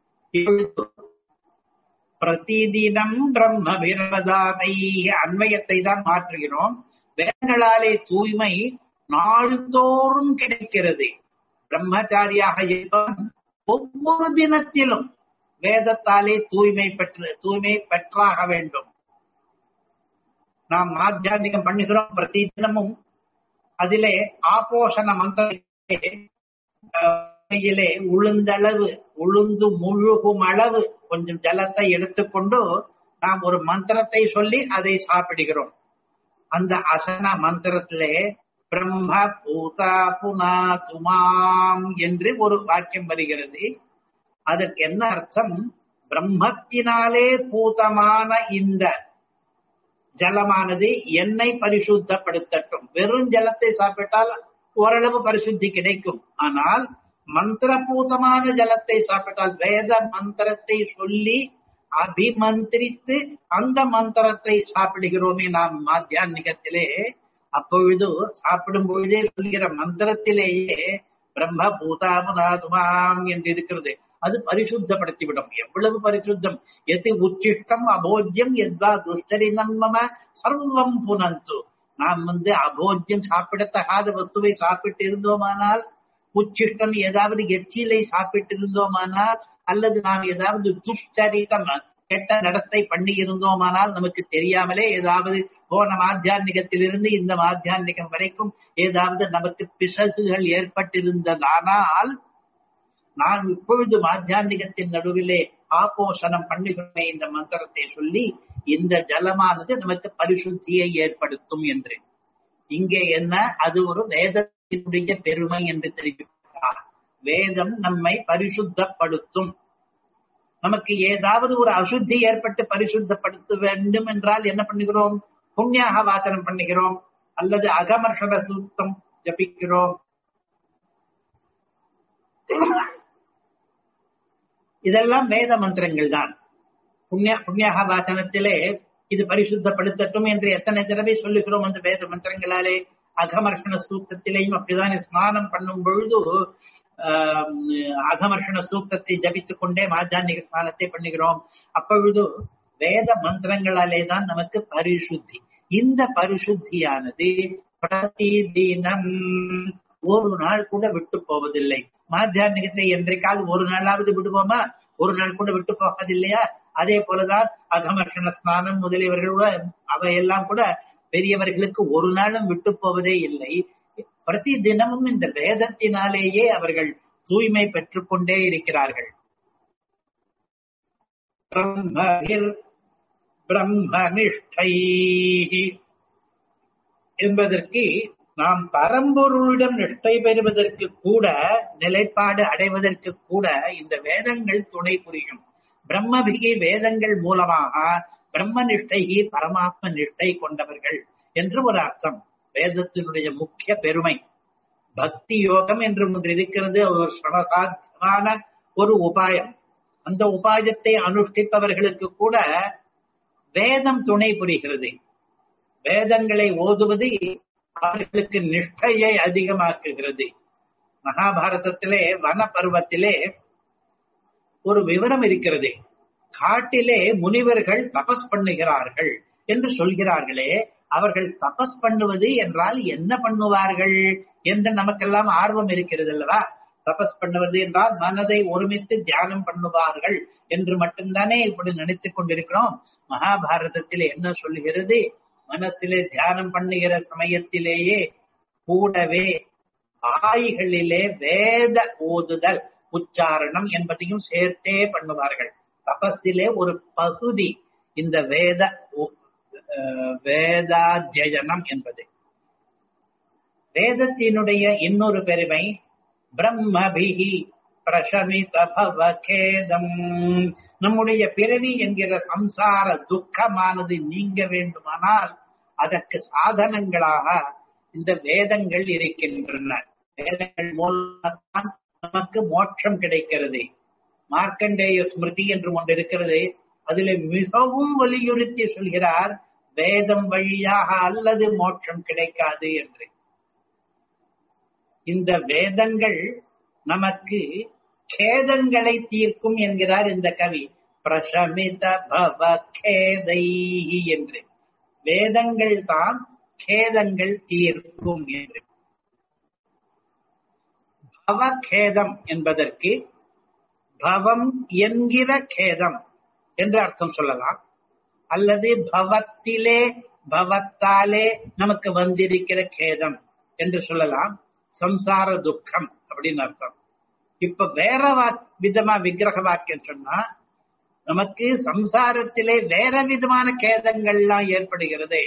[SPEAKER 1] பிரதிதினம் பிரம்ம விரதாதை அன்மயத்தை தான் மாற்றுகிறோம் வேதங்களாலே தூய்மை நாள்தோறும் கிடைக்கிறது பிரம்மச்சாரியாக இருப்பவன் ஒவ்வொரு தினத்திலும் வேதத்தாலே தூய்மை பெற்று தூய்மை பெற்றாக வேண்டும் நாம் ஆத்தியானிகம் பண்ணுகிறோம் பிரதி தினமும் அதிலே ஆபோஷண மந்திரத்திலே உளுந்தளவு உளுந்து முழுகும் அளவு கொஞ்சம் ஜலத்தை எடுத்துக்கொண்டு நாம் ஒரு மந்திரத்தை சொல்லி அதை சாப்பிடுகிறோம் அந்த அசன மந்திரத்திலே பிரம்ம பூதா புனா துமாம் என்று ஒரு வாக்கியம் வருகிறது அதற்கு என்ன அர்த்தம் பிரம்மத்தினாலே பூதமான இந்த ஜலமானது என்னை பரிசுத்தப்படுத்தட்டும் வெறும் ஜலத்தை சாப்பிட்டால் ஓரளவு பரிசுத்தி கிடைக்கும் ஆனால் மந்திரபூதமான ஜலத்தை சாப்பிட்டால் வேத மந்திரத்தை சொல்லி அபிமந்திரித்து அந்த மந்திரத்தை சாப்பிடுகிறோமே நாம் மாத்தியான்மிகத்திலே அப்பொழுது சாப்பிடும் பொழுதே சொல்கிற மந்திரத்திலேயே பிரம்ம பூதாமுதாதுமாம் என்று இருக்கிறது அது பரிசுத்தப்படுத்திவிடும் எவ்வளவு பரிசுத்தம் எது உச்சிஷ்டம் அபோஜ்யம் எத்வா துஷ்டரினம் மம சர்வம் புனந்து நாம் வந்து அபோஜ்யம் சாப்பிடத்தகாத வஸ்துவை சாப்பிட்டு இருந்தோமானால் உச்சிஷ்டம் ஏதாவது எச்சிலை சாப்பிட்டு இருந்தோமானால் அல்லது நாம் ஏதாவது துஷ்டரித்தம் கெட்ட நடத்தை பண்ணி இருந்தோமானால் நமக்கு தெரியாமலே ஏதாவது போன மாத்தியான்மிகத்திலிருந்து இந்த மாத்தியான்மிகம் வரைக்கும் ஏதாவது நமக்கு பிசகுகள் ஏற்பட்டிருந்ததானால் நான் இப்பொழுது மாத்தியான்மிகத்தின் நடுவிலே ஆபோஷணம் பண்ணுகிறோமே இந்த மந்திரத்தை சொல்லி இந்த ஜலமானது நமக்கு பரிசுத்தியை ஏற்படுத்தும் என்று இங்கே என்ன அது ஒரு வேதத்தினுடைய பெருமை என்று தெரிவிக்கிறார் வேதம் நம்மை பரிசுத்தப்படுத்தும் நமக்கு ஏதாவது ஒரு அசுத்தி ஏற்பட்டு பரிசுத்தப்படுத்த வேண்டும் என்றால் என்ன பண்ணுகிறோம் புண்ணியாக வாசனம் பண்ணுகிறோம் அல்லது அகமர்ஷண சூத்தம் ஜபிக்கிறோம் இதெல்லாம் வேத மந்திரங்கள் தான் புண்ணிய புண்ணியாக வாசனத்திலே இது பரிசுத்தப்படுத்தட்டும் என்று எத்தனை தடவை சொல்லுகிறோம் அந்த வேத மந்திரங்களாலே அகமர்ஷண சூத்தத்திலேயும் அப்படிதான் ஸ்நானம் பண்ணும் பொழுது அகமர்ஷண சூக்தத்தை ஜபித்துக் கொண்டே மாத்தியானிக ஸ்நானத்தை பண்ணுகிறோம் அப்பொழுது வேத மந்திரங்களாலே தான் நமக்கு பரிசுத்தி இந்த பரிசுத்தியானது பிரதி தினம் ஒரு நாள் கூட விட்டு போவதில்லை மாத்தியானிகத்தை என்றைக்கால் ஒரு நாளாவது விடுவோமா ஒரு நாள் கூட விட்டு போவதில்லையா அதே போலதான் அகமர்ஷண ஸ்நானம் முதலியவர்களோட அவையெல்லாம் கூட பெரியவர்களுக்கு ஒரு நாளும் விட்டு போவதே இல்லை பிரதி தினமும் இந்த வேதத்தினாலேயே அவர்கள் தூய்மை பெற்றுக் கொண்டே இருக்கிறார்கள் பிரம்மனிஷ்டை என்பதற்கு நாம் பரம்பொருளிடம் நிஷ்டை பெறுவதற்கு கூட நிலைப்பாடு அடைவதற்கு கூட இந்த வேதங்கள் துணை புரியும் பிரம்மபிகி வேதங்கள் மூலமாக பிரம்ம நிஷ்டைகி பரமாத்ம நிஷ்டை கொண்டவர்கள் என்று ஒரு அர்த்தம் வேதத்தினுடைய முக்கிய பெருமை பக்தி யோகம் என்று ஒன்று இருக்கிறது ஒரு சிரமசாத்தியமான ஒரு உபாயம் அந்த உபாயத்தை அனுஷ்டிப்பவர்களுக்கு கூட வேதம் துணை புரிகிறது வேதங்களை ஓதுவது அவர்களுக்கு நிஷ்டையை அதிகமாக்குகிறது மகாபாரதத்திலே வன பருவத்திலே ஒரு விவரம் இருக்கிறது காட்டிலே முனிவர்கள் தபஸ் பண்ணுகிறார்கள் என்று சொல்கிறார்களே அவர்கள் தபஸ் பண்ணுவது என்றால் என்ன பண்ணுவார்கள் என்று நமக்கெல்லாம் ஆர்வம் இருக்கிறது அல்லவா தபஸ் பண்ணுவது என்றால் மனதை ஒருமித்து தியானம் பண்ணுவார்கள் என்று மட்டும்தானே இப்படி நினைத்துக் கொண்டிருக்கிறோம் மகாபாரதத்தில் என்ன சொல்லுகிறது மனசிலே தியானம் பண்ணுகிற சமயத்திலேயே கூடவே வாய்களிலே வேத ஓதுதல் உச்சாரணம் என்பதையும் சேர்த்தே பண்ணுவார்கள் தபஸிலே ஒரு பகுதி இந்த வேத வேதாத்தியனம் என்பது வேதத்தினுடைய இன்னொரு பெருமை பிரம்மபிகி பிரசமித பவகேதம் நம்முடைய பிறவி என்கிற சம்சார துக்கமானது நீங்க வேண்டுமானால் அதற்கு சாதனங்களாக இந்த வேதங்கள் இருக்கின்றன வேதங்கள் மூலம்தான் நமக்கு மோட்சம் கிடைக்கிறது மார்க்கண்டேய ஸ்மிருதி என்று ஒன்று இருக்கிறது அதில் மிகவும் வலியுறுத்தி சொல்கிறார் வேதம் வழியாக அல்லது மோட்சம் கிடைக்காது என்று இந்த வேதங்கள் நமக்கு கேதங்களை தீர்க்கும் என்கிறார் இந்த கவி பிரசமித பவ கேதை என்று வேதங்கள் தான் கேதங்கள் தீர்க்கும் என்று பவகேதம் என்பதற்கு பவம் என்கிற கேதம் என்று அர்த்தம் சொல்லலாம் அல்லது பவத்திலே பவத்தாலே நமக்கு வந்திருக்கிற கேதம் என்று சொல்லலாம் சம்சார துக்கம் அப்படின்னு அர்த்தம் இப்ப வேற விதமா விக்கிரக வாக்கியம் சொன்னா நமக்கு சம்சாரத்திலே வேற விதமான கேதங்கள்லாம் ஏற்படுகிறது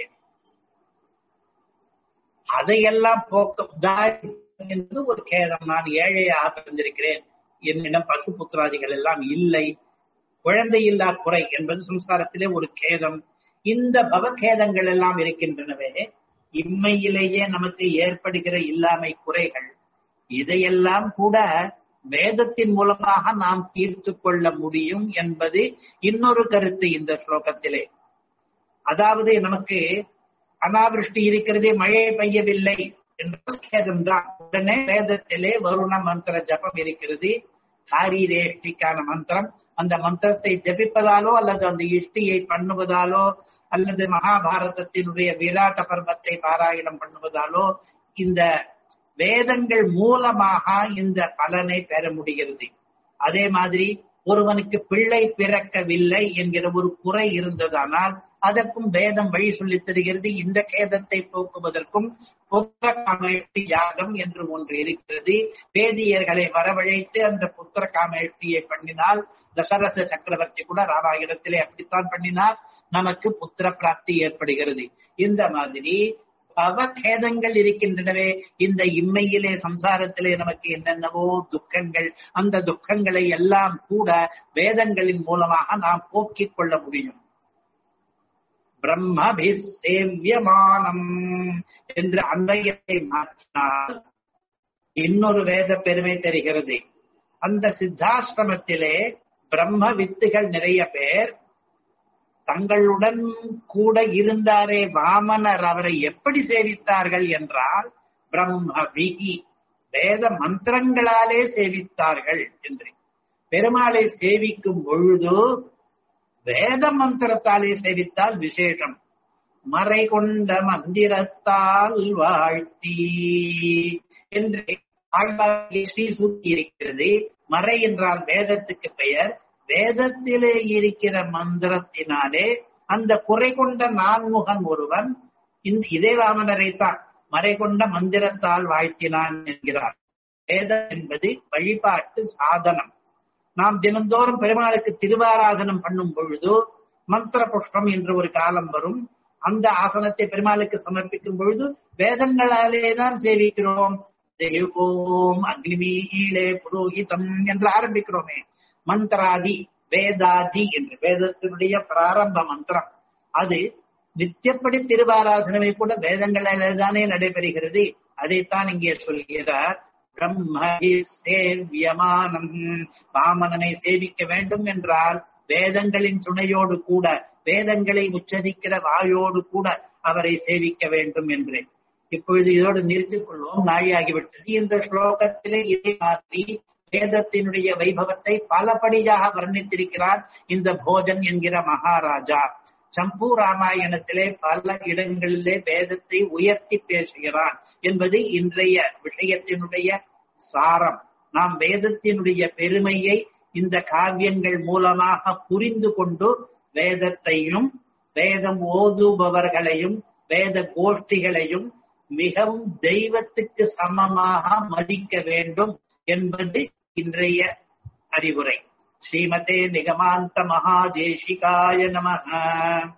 [SPEAKER 1] அதையெல்லாம் போக்க என்று ஒரு கேதம் நான் ஏழையாக பிறந்திருக்கிறேன் என்னிடம் பசு புத்திராதிகள் எல்லாம் இல்லை குழந்தை இல்லா குறை என்பது சம்சாரத்திலே ஒரு கேதம் இந்த பவகேதங்கள் எல்லாம் இருக்கின்றனவே இம்மையிலேயே நமக்கு ஏற்படுகிற இல்லாமை குறைகள் இதையெல்லாம் கூட வேதத்தின் மூலமாக நாம் தீர்த்து கொள்ள முடியும் என்பது இன்னொரு கருத்து இந்த ஸ்லோகத்திலே அதாவது நமக்கு அனாவிருஷ்டி இருக்கிறதே மழை பெய்யவில்லை என்ற கேதம்தான் உடனே வேதத்திலே வருண மந்திர ஜபம் இருக்கிறது காரீரேஷ்டிக்கான மந்திரம் அந்த மந்திரத்தை ஜபிப்பதாலோ அல்லது அந்த இஷ்டியை பண்ணுவதாலோ அல்லது மகாபாரதத்தினுடைய விராட்ட பர்வத்தை பாராயணம் பண்ணுவதாலோ இந்த வேதங்கள் மூலமாக இந்த பலனை பெற முடிகிறது அதே மாதிரி ஒருவனுக்கு பிள்ளை பிறக்கவில்லை என்கிற ஒரு குறை இருந்ததானால் அதற்கும் வேதம் வழி சொல்லித் தருகிறது இந்த கேதத்தை போக்குவதற்கும் புத்திர காமேஷ்டி யாகம் என்று ஒன்று இருக்கிறது வேதியர்களை வரவழைத்து அந்த புத்திர காமேஷ்டியை பண்ணினால் தசரத சக்கரவர்த்தி கூட ராமாயணத்திலே அப்படித்தான் பண்ணினார் நமக்கு புத்திர பிராப்தி ஏற்படுகிறது இந்த மாதிரி அவகேதங்கள் இருக்கின்றனவே இந்த இம்மையிலே சம்சாரத்திலே நமக்கு என்னென்னவோ துக்கங்கள் அந்த துக்கங்களை எல்லாம் கூட வேதங்களின் மூலமாக நாம் போக்கிக் கொள்ள முடியும் பிரம்மபி சேவியமானம் என்று அன்மையத்தை மாற்றினால் இன்னொரு வேத பெருமை தெரிகிறது அந்த சித்தாசிரமத்திலே பிரம்ம வித்துகள் நிறைய பேர் தங்களுடன் கூட இருந்தாரே வாமனர் அவரை எப்படி சேவித்தார்கள் என்றால் பிரம்ம விகி வேத மந்திரங்களாலே சேவித்தார்கள் என்று பெருமாளை சேவிக்கும் பொழுது வேத மந்திரத்தாலே சேவித்தால் விசேஷம் மறை கொண்ட மந்திரத்தால் வாழ்த்தி என்று ஆழ்வார்களை ஸ்ரீ சூட்டி இருக்கிறது மறை என்றால் வேதத்துக்கு பெயர் வேதத்திலே இருக்கிற மந்திரத்தினாலே அந்த குறை கொண்ட நான்முகன் ஒருவன் இந்த இதே வாமனரைத்தான் மறை கொண்ட மந்திரத்தால் வாழ்த்தினான் என்கிறார் வேதம் என்பது வழிபாட்டு சாதனம் நாம் தினந்தோறும் பெருமாளுக்கு திருவாராதனம் பண்ணும் பொழுது மந்திர புஷ்பம் என்று ஒரு காலம் வரும் அந்த ஆசனத்தை பெருமாளுக்கு சமர்ப்பிக்கும் பொழுது வேதங்களாலே தான் சேவிக்கிறோம் தேவோம் அக்னிமீலே புரோகிதம் என்று ஆரம்பிக்கிறோமே மந்திராதி வேதாதி என்று வேதத்தினுடைய பிராரம்ப மந்திரம் அது நித்தியப்படி திருவாராதனமே கூட வேதங்களிலே தானே நடைபெறுகிறது அதைத்தான் இங்கே சொல்கிறார் பிரம்ம சேவியமானம் வாமனனை சேவிக்க வேண்டும் என்றால் வேதங்களின் துணையோடு கூட வேதங்களை உச்சரிக்கிற வாயோடு கூட அவரை சேவிக்க வேண்டும் என்று இப்பொழுது இதோடு நிறுத்திக் கொள்வோம் நாழியாகிவிட்டது இந்த ஸ்லோகத்திலே இதை மாற்றி வேதத்தினுடைய வைபவத்தை பலபடியாக வர்ணித்திருக்கிறார் இந்த போஜன் என்கிற மகாராஜா சம்பு ராமாயணத்திலே பல இடங்களிலே வேதத்தை உயர்த்தி பேசுகிறான் என்பது இன்றைய விஷயத்தினுடைய சாரம் நாம் வேதத்தினுடைய பெருமையை இந்த காவியங்கள் மூலமாக புரிந்து கொண்டு வேதத்தையும் வேதம் ஓதுபவர்களையும் வேத கோஷ்டிகளையும் மிகவும் தெய்வத்துக்கு சமமாக மதிக்க வேண்டும் என்பது இன்றைய அறிவுரை ஸ்ரீமதே நிகமாந்த மகாதேசிகாய நமக